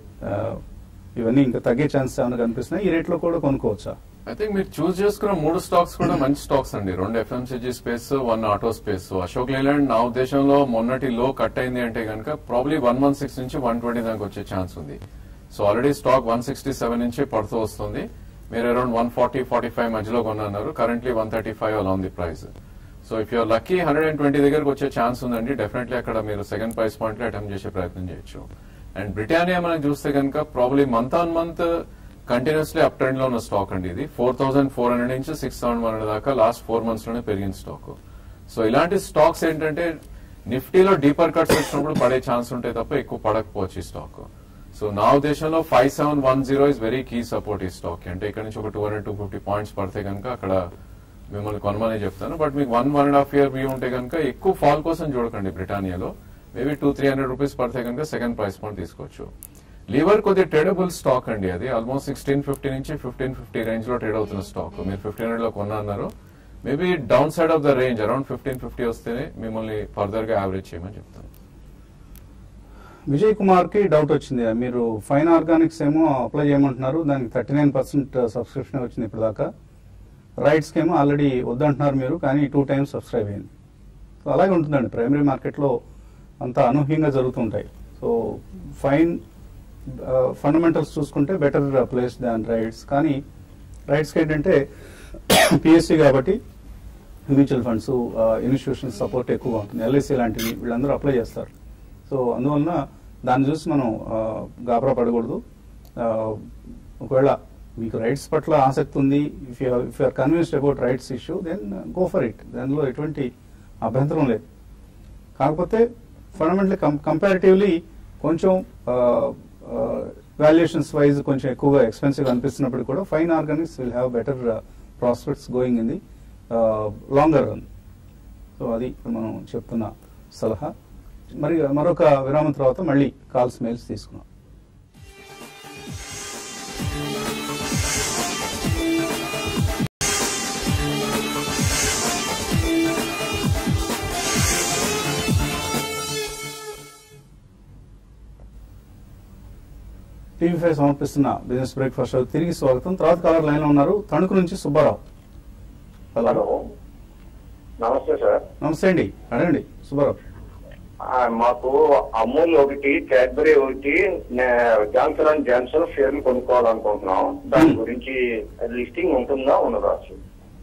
ఇవన్నీ ఇంకా తగ్గే ఛాన్స్ ఏమైనా కనిపిస్తున్నాయి ఈ రేట్లో కూడా కొనుక్కోవచ్చా ఐ థింక్ మీరు చూస్ చేసుకున్న మూడు స్టాక్స్ కూడా మంచి స్టాక్స్ అండి రెండు FMCG space one auto space Ashok Leyland నా ఉద్దేశంలో మొన్నటి లో కట్ అయింది అంటే కనుక ప్రాబ్లీ వన్ వన్ సిక్స్ నుంచి వన్ ట్వంటీ దాకా వచ్చే ఛాన్స్ ఉంది so already stock one sixty seven నుంచి పడుతూ వస్తుంది మీరు around one forty forty five మధ్యలో కొన్నారు కరెంట్లీ వన్ థర్టీ ఫైవ్ అలా ఉంది price so if you're lucky hundred and twenty దగ్గరకు వచ్చే ఛాన్స్ ఉందండి డెఫినెట్లీ అక్కడ మీరు సెకండ్ ప్రైస్ పాయింట్ లో అటెంప్ట్ చేసే ప్రయత్నం చేయొచ్చు అండ్ బ్రిటానియా మనం చూస్తే కనుక probably month on month continuously up trend లో ఉన్న స్టాక్ అండి ఇది ఫోర్ థౌసండ్ ఫోర్ హండ్రెడ్ నుంచి సిక్స్ థౌసండ్ వన్ హండ్రెడ్ దాకా లాస్ట్ ఫోర్ మంత్స్ లోనే పెరిగిన స్టాక్ సో ఇలాంటి స్టాక్స్ ఏంటంటే నిఫ్టీలో డీపర్ కట్స్ వచ్చినప్పుడు పడే ఛాన్స్ ఉంటాయి తప్ప ఎక్కువ పడకపోవచ్చు ఈ స్టాక్ సో నా ఉద్దేశంలో five seven one zero is very key support ఈ స్టాక్ అంటే ఇక్కడ నుంచి ఒక two hundred two fifty points పడితే కనుక అక్కడ మిమ్మల్ని కొనమని చెప్తాను బట్ మీకు one one and half year view ఉంటే కనుక ఎక్కువ ఫాల్ కోసం చూడకండి బ్రిటానియాలో maybe two three hundred rupees పడితే కనుక సెకండ్ ప్రైస్ పాయింట్ తీసుకోవచ్చు లీవర్ కొద్దిగా ట్రేడబుల్ స్టాక్ అండి అది ఆల్మోస్ట్ సిక్స్టీన్ ఫిఫ్టీ నుంచి ఫిఫ్టీన్ ఫిఫ్టీ రేంజ్ లో ట్రేడ్ అవుతున్న స్టాక్ మీరు ఫిఫ్టీన్ హండ్రెడ్ లో కొన్నా అన్నారు maybe down side of the range around fifteen fifty వస్తేనే మిమ్మల్ని ఫర్దర్ గా యావరేజ్ చేయమని చెప్తాను విజయ్ కుమార్ కి డౌట్ వచ్చింది మీరు ఫైన్ ఆర్గానిక్స్ ఏమో అప్లై చేయమంటున్నారు దానికి థర్టీ నైన్ పర్సెంట్ సబ్స్క్రిప్షన్ వచ్చింది ఇప్పుడు దాకా రైట్స్ ఏమో ఆల్రెడీ వద్దంటున్నారు మీరు కానీ టూ టైమ్స్ సబ్స్క్రైబ్ అయింది సో అలాగే ఉంటుందండి ప్రైమరీ మార్కెట్లో అంతా అనూహ్యంగా జరుగుతుంటాయి సో ఫైన్ ఫండమెంటల్స్ చూసుకుంటే బెటర్ ప్లేస్ దాన్ రైట్స్ కానీ రైట్స్కి ఏంటంటే పిఎస్సి కాబట్టి మ్యూచువల్ ఫండ్స్ ఇన్స్టిట్యూషన్ సపోర్ట్ ఎక్కువగా ఉంటుంది ఎల్ఐసి లాంటివి వీళ్ళందరూ అప్లై చేస్తారు సో అందువలన దాన్ని చూసి మనం ఆ, గాబరా పడకూడదు ఆ, ఒకవేళ మీకు రైట్స్ పట్ల ఆసక్తి ఉంది if you if you're convinced about rights issue then go for it దానిలో ఎటువంటి అభ్యంతరం లేదు కాకపోతే ఫండమెంటలీ కంపారిటివ్లీ కొంచెం వాల్యుయేషన్స్ వైజ్ కొంచెం ఎక్కువగా ఎక్స్పెన్సివ్ అనిపిస్తున్నప్పుడు కూడా fine organics will have better prospects going in the longer run so అది మనం చెప్తున్న సలహా మరి మరొక విరామం తర్వాత మళ్ళీ కాల్స్ మెయిల్స్ తీసుకున్నాం టీవీ ఫైవ్ సమర్పిస్తున్న బిజినెస్ బ్రేక్ఫాస్ట్ షో తిరిగి స్వాగతం తర్వాత కాలర్ లైన్ లో ఉన్నారు తణుకు నుంచి సుబ్బారావు హలో నమస్తే సార్ నమస్తే అండి అడగండి సుబ్బారావు ఆ, మాకు అమూల్ ఒకటి క్యాడ్బరీ ఒకటి నే- జాన్సన్ అండ్ జాన్సన్ షేర్లు కొనుక్కోవాలనుకుంటున్నాం దాని గురించి లిస్టింగ్ ఉంటుందా ఉండదా సార్?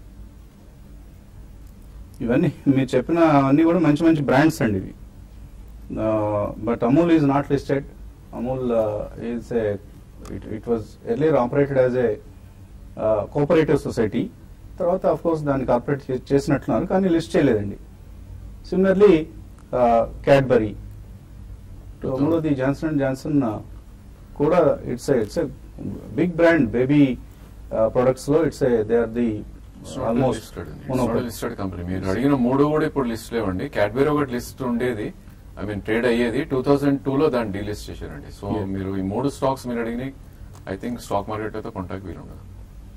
ఇవన్నీ మీరు చెప్పిన అన్ని కూడా మంచి మంచి బ్రాండ్స్ అండి ఇవి but Amul is not listed Amul is a it was earlier operated as a cooperative society తర్వాత అఫ్ కోర్స్ దాన్ని కార్పొరేట్ చేసినట్లున్నారు కానీ లిస్ట్ చేయలేదండి సిమిలర్లీ క్యాడ్బరీ మూడోది జాన్సన్ అండ్ జాన్సన్ కూడా it's it's big brand baby products లో it's they are the almost listed company మీరు అడిగిన మూడు కూడా ఇప్పుడు లిస్ట్ లేవండి క్యాడ్బరీ ఒకటి లిస్ట్ ఉండేది ఐ మీన్ ట్రేడ్ అయ్యేది టూ థౌసండ్ టూ లో దాన్ని డీలిస్ట్ చేశారండి సో Yeah. మీరు ఈ మూడు స్టాక్స్ మీరు అడిగినాయి ఐ థింక్ స్టాక్ మార్కెట్ అయితే కొంటాకి వీలు ఉండదు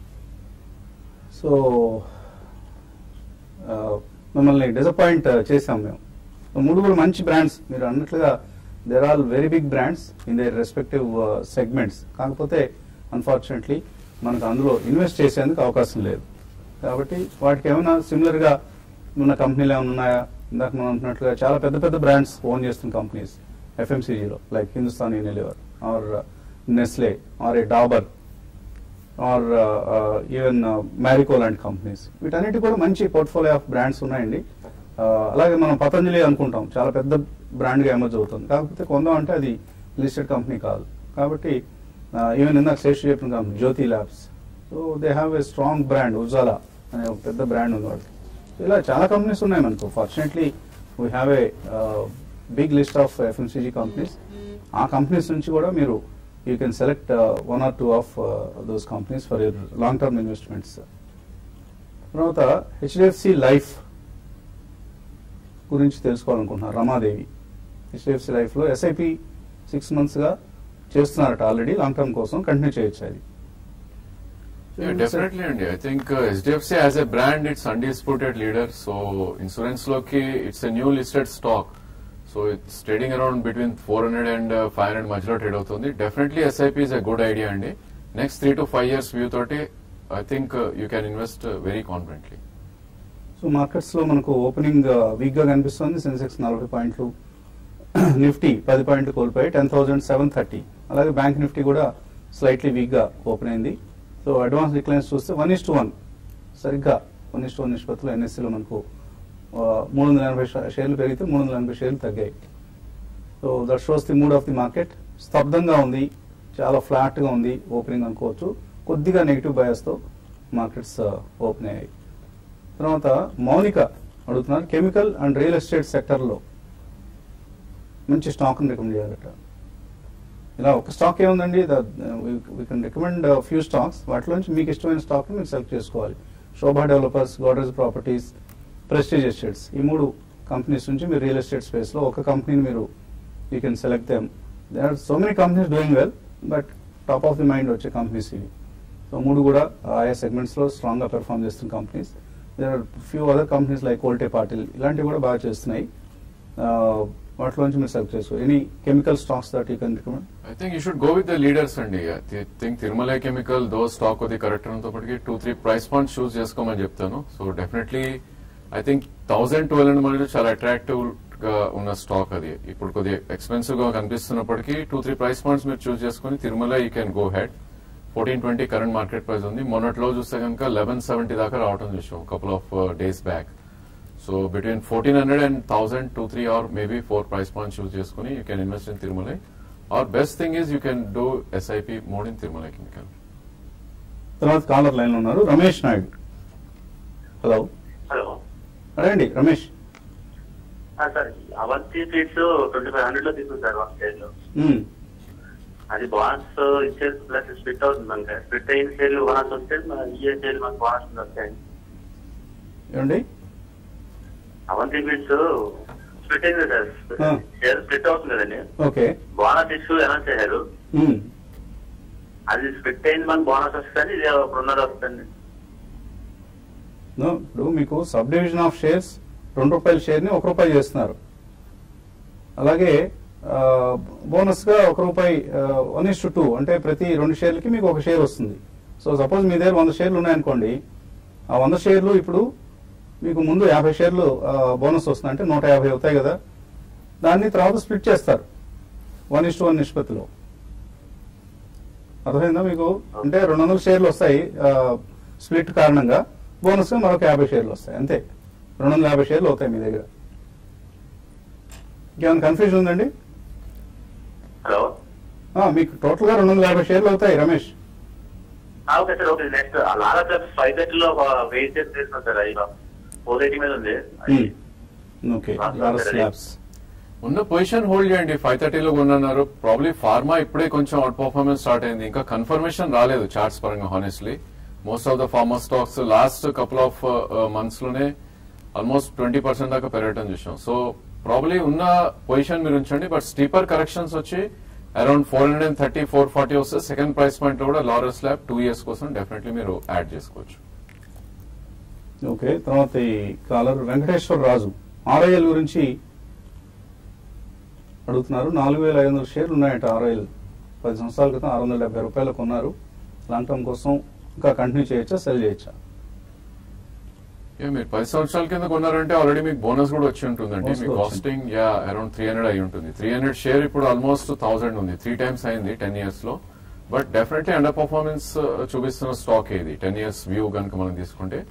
సో ఆ, మిమ్మల్ని డిసప్పాయింట్ చేసాం మేము సో మూడు కూడా మంచి బ్రాండ్స్ మీరు అన్నట్లుగా they're all very big brands in their respective segments కాకపోతే అన్ఫార్చునేట్లీ మనకు అందులో ఇన్వెస్ట్ చేసేందుకు అవకాశం లేదు కాబట్టి వాటికి ఏమైనా సిమిలర్ గా ఉన్న కంపెనీలు ఏమైనా ఉన్నాయా ఇందాక మనం అంటున్నట్లుగా చాలా పెద్ద పెద్ద బ్రాండ్స్ ఓన్ చేస్తున్న కంపెనీస్ ఎఫ్ఎంసీజీలో like Hindustan Unilever or Nestle or a Dabur or even Marico లాంటి కంపెనీస్ వీటన్నిటి కూడా మంచి పోర్ట్ఫోలియో ఆఫ్ బ్రాండ్స్ ఉన్నాయండి ఆ, అలాగే మనం పతంజలి అనుకుంటాం చాలా పెద్ద బ్రాండ్గా ఎమర్జ్ అవుతుంది కాకపోతే కొందాం అంటే అది లిస్టెడ్ కంపెనీ కాదు కాబట్టి ఈవెన్ ఇందాక శేష్ చెప్పిన company Jyothy labs so they have a strong brand Ujala అనే ఒక పెద్ద బ్రాండ్ ఉంది వాళ్ళకి So ఇలా చాలా కంపెనీస్ ఉన్నాయి మనకు fortunately we have a big list of FMCG companies ఆ కంపెనీస్ నుంచి కూడా మీరు you can select one or two of those companies for your long term investments తర్వాత హెచ్డిఎఫ్సి లైఫ్ గురించి తెలుసుకోవాలనుకుంటున్నారు రమాదేవి హెచ్డిఎఫ్సి లైఫ్లో ఎస్ఐపి సిక్స్ మంత్స్గా చేస్తున్నారట ఆల్రెడీ లాంగ్ టర్మ్ కోసం కంటిన్యూ చేయొచ్చు అది డెఫినెట్లీ అండి I think HDFC as a brand it's undisputed leader so insurance లోకి it's a new listed stock so it's trading around between four hundred and five hundred మధ్యలో trade అవుతుంది definitely SIP is a good idea అండి next three to five years view తోటి I think you can invest very confidently so markets లో మనకు opening week గా కనిపిస్తుంది సెన్సెక్స్ నలభై పాయింట్లు నిఫ్టీ పది పాయింట్లు కోల్పోయి టెన్ థౌసండ్ సెవెన్ థర్టీ అలాగే బ్యాంక్ నిఫ్టీ కూడా స్లైట్లీ వీక్ గా ఓపెన్ అయింది సో అడ్వాన్స్ డిక్లైన్స్ చూస్తే వన్ ఇస్ టు వన్ సరిగ్గా వన్ ఇస్ టు వన్ నిష్పత్తిలో ఎన్ఎస్సీలో మనకు ఆ, మూడు వందల ఎనభై షే- షేర్లు పెరిగితే మూడు వందల ఎనభై షేర్లు తగ్గాయి so that shows the mood of the market స్తబ్దంగా ఉంది చాలా ఫ్లాట్ గా ఉంది ఓపెనింగ్ అనుకోవచ్చు కొద్దిగా నెగిటివ్ బయాస్తో మార్కెట్స్ ఓపెన్ అయ్యాయి తర్వాత మౌనిక అడుగుతున్నారు కెమికల్ అండ్ రియల్ ఎస్టేట్ సెక్టర్లో మంచి స్టాక్ని రికమెండ్ చేయాలట ఇలా ఒక స్టాక్ ఏముందండి we can recommend few stocks వాటిలోంచి మీకు ఇష్టమైన స్టాక్ని మీరు సెలెక్ట్ చేసుకోవాలి Sobha Developers Godrej Properties Prestige Estates ఈ మూడు కంపెనీస్ నుంచి మీరు రియల్ ఎస్టేట్ స్పేస్లో ఒక కంపెనీని మీరు you can select them they are so many companies doing well but top of the mind వచ్చే కంపెనీస్ ఇవి సో మూడు కూడా ఆయా సెగ్మెంట్స్లో స్ట్రాంగ్గా పెర్ఫామ్ చేస్తున్న companies there are few other companies like ఓల్టే పాటిల్ ఇలాంటివి కూడా బాగా చేస్తున్నాయి Uh, వాటిలోంచి మీరు సెలెక్ట్ చేసుకో any chemical stocks that you can recommend I think you should go with the leaders అండి I think Tirumala chemical though stock అది కరెక్ట్ ఉన్నప్పటికీ two three price points choose చేసుకోమని చెప్తాను so definitely I think thousand twelve hundred మధ్య చాలా attractive గా ఉన్న stock అది ఇప్పుడు కొద్దిగా ఎక్స్పెన్సివ్ గా కనిపిస్తున్నప్పటికీ టూ త్రీ ప్రైస్ పాయింట్స్ మీరు చూస్ చేసుకుని Tirumala you can go ahead fourteen twenty current market price ఉంది మొన్నట్లో చూస్తే కనుక లెవెన్ సెవెంటీ దాకా రావడం చూసాం couple of days back so between fourteen hundred and thousand two three or maybe four price points choose చేసుకుని you can invest in Tirumala or best thing is you can do SIP mode in Tirumala chemical తర్వాత caller line లో ఉన్నారు Ramesh Naidu hello hello అడగండి Ramesh sir Avanti సీట్స్ twenty five hundred లో తీసుకుంది sir one stage లో మ్మ్. అది బోనస్ ఇచ్చే ప్లస్ స్ప్లిట్ అవుతుంది మనకి స్ప్లిట్ అయిన షేర్లు బోనస్ వస్తే మన ఈ షేర్లు మనకు బోనస్ వస్తాయి ఏమండి అవంతి బిడ్స్ స్ప్లిట్ అయింది సార్ ఆ. షేర్ స్ప్లిట్ అవుతుంది కదండి ఓకే బోనస్ ఇష్యూ అనౌన్స్ చేశారు మ్మ్. అది స్ప్లిట్ అయింది మనకు బోనస్ వస్తుంది ఇది రెండున్నర వస్తుంది No, ఇప్పుడు మీకు సబ్ డివిజన్ ఆఫ్ షేర్స్ రెండు రూపాయల షేర్ ని ఒక రూపాయి చేస్తున్నారు అలాగే బోనస్ గా ఒక రూపాయి వన్ ఇస్ టు టూ అంటే ప్రతి రెండు షేర్లకి మీకు ఒక షేర్ వస్తుంది సో సపోజ్ మీ దగ్గర వంద షేర్లు ఉన్నాయనుకోండి ఆ వంద షేర్లు ఇప్పుడు మీకు ముందు యాభై షేర్లు బోనస్ వస్తుంది అంటే నూట యాభై అవుతాయి కదా దాన్ని తర్వాత స్ప్లిట్ చేస్తారు వన్ ఇస్ టు వన్ నిష్పత్తిలో అర్థమైందా మీకు అంటే రెండు వందల షేర్లు వస్తాయి స్ప్లిట్ కారణంగా బోనస్ గా మరొక యాభై షేర్లు వస్తాయి అంతే రెండు వందల యాభై షేర్లు అవుతాయి మీ దగ్గర ఇంకేమైనా కన్ఫ్యూజన్ ఉందండి హలో ఆ, మీకు టోటల్ గా రెండు వందల యాభై షేర్లు అవుతాయి Ramesh okay sir okay next లాగా క్లబ్స్ ఫైవ్ థర్టీ లో వెయిట్ చేసి తీసుకున్నాం సార్ అది ఫోర్ ఎయిటీ మీద ఉంది ఓకే లారస్ ల్యాబ్స్ ఉన్న పొజిషన్ హోల్డ్ చేయండి ఫైవ్ థర్టీలో కొన్నారు ప్రాబ్లీ ఫార్మా ఇప్పుడే కొంచెం అవుట్ పర్ఫార్మెన్స్ స్టార్ట్ అయింది ఇంకా కన్ఫర్మేషన్ రాలేదు చార్ట్స్ పరంగా honestly most of the pharma stocks last couple of months లోనే ఆల్మోస్ట్ ట్వంటీ పర్సెంట్ దాకా పెరగటం చూసాం సో ప్రాబ్లీ ఉన్న పొజిషన్ మీరు ఉంచండి బట్ స్టీపర్ కరెక్షన్స్ వచ్చి around four hundred and thirty four forty వస్తే సెకండ్ ప్రైస్ పాయింట్ లో కూడా లారస్ ల్యాబ్ టూ ఇయర్స్ కోసం డెఫినెట్లీ మీరు యాడ్ చేసుకోవచ్చు ఓకే తర్వాత ఈ కాలర్ వెంకటేశ్వర రాజు ఆర్ఐఎల్ గురించి అడుగుతున్నారు నాలుగు వేల ఐదు వందల షేర్లు ఉన్నాయట ఆర్ఐఎల్ పది సంవత్సరాల క్రితం ఆరు వందల డెబ్బై రూపాయలు కొన్నారు లాంగ్ టర్మ్ కోసం ఇంకా కంటిన్యూ చేయొచ్చా సెల్ చేయొచ్చా యా, మీరు పది సంవత్సరాల కింద కొన్నారంటే ఆల్రెడీ మీకు బోనస్ కూడా వచ్చి ఉంటుందండి Bonus మీ కూడా costing yeah around three hundred అయి ఉంటుంది త్రీ హండ్రెడ్ షేర్ ఇప్పుడు ఆల్మోస్ట్ థౌసండ్ ఉంది త్రీ టైమ్స్ అయింది టెన్ ఇయర్స్ లో బట్ డెఫినెట్లీ అండర్ పర్ఫార్మెన్స్ చూపిస్తున్న స్టాక్ ఇది టెన్ ఇయర్స్ వ్యూ కనుక మనం తీసుకుంటే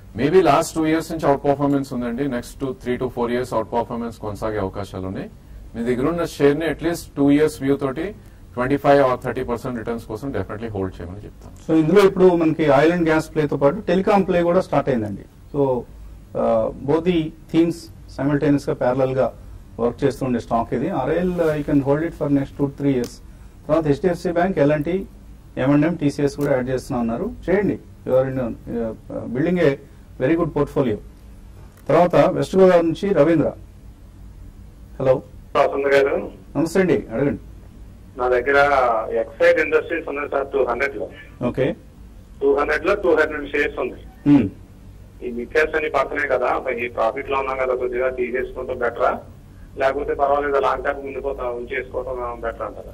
మేబీ లాస్ట్ టూ ఇయర్స్ నుంచి అవుట్ పర్ఫార్మెన్స్ ఉందండి next two three to four years out performance కొనసాగే అవకాశాలు ఉన్నాయి మీ దగ్గర ఉన్న షేర్ ని అట్లీస్ట్ టూ ఇయర్స్ వ్యూ తోటి twenty five or thirty percent returns కోసం డెఫినెట్లీ హోల్డ్ చేయమని చెప్తాను సో ఇందులో ఇప్పుడు మనకి ఆయిల్ అండ్ గ్యాస్ ప్లేతో పాటు టెలికాం ప్లే కూడా స్టార్ట్ అయిందండి so both the themes simultaneous గా ప్యారలల్ గా వర్క్ చేస్తుండే స్టాక్ ఇది RIL you can hold it for next two three years తర్వాత HDFC bank L N T M and M TCS కూడా యాడ్ చేస్తున్నా ఉన్నారు చేయండి your in building a very good portfolio తర్వాత వెస్ట్ గోదావరి నుంచి రవీంద్ర హలో వసంత్ గారు నమస్తే అండి అడగండి నా దగ్గర ఎక్సైడ్ ఇండస్ట్రీస్ ఉన్నాయి సార్ టూ హండ్రెడ్ లో ఓకే టూ హండ్రెడ్ లో టూ హండ్రెడ్ షేర్స్ ఉంది మ్మ్. ఈ వికెట్స్ అని పక్కనే కదా ఈ ప్రాఫిట్ లో ఉన్నాం కదా కొద్దిగా తీసేసుకుంటాం బెటరా లేకపోతే పర్వాలేదు లాంగ్ టర్మ్ ముందుకోతా ఉంచేసుకోవటం బెటర్ అంటారా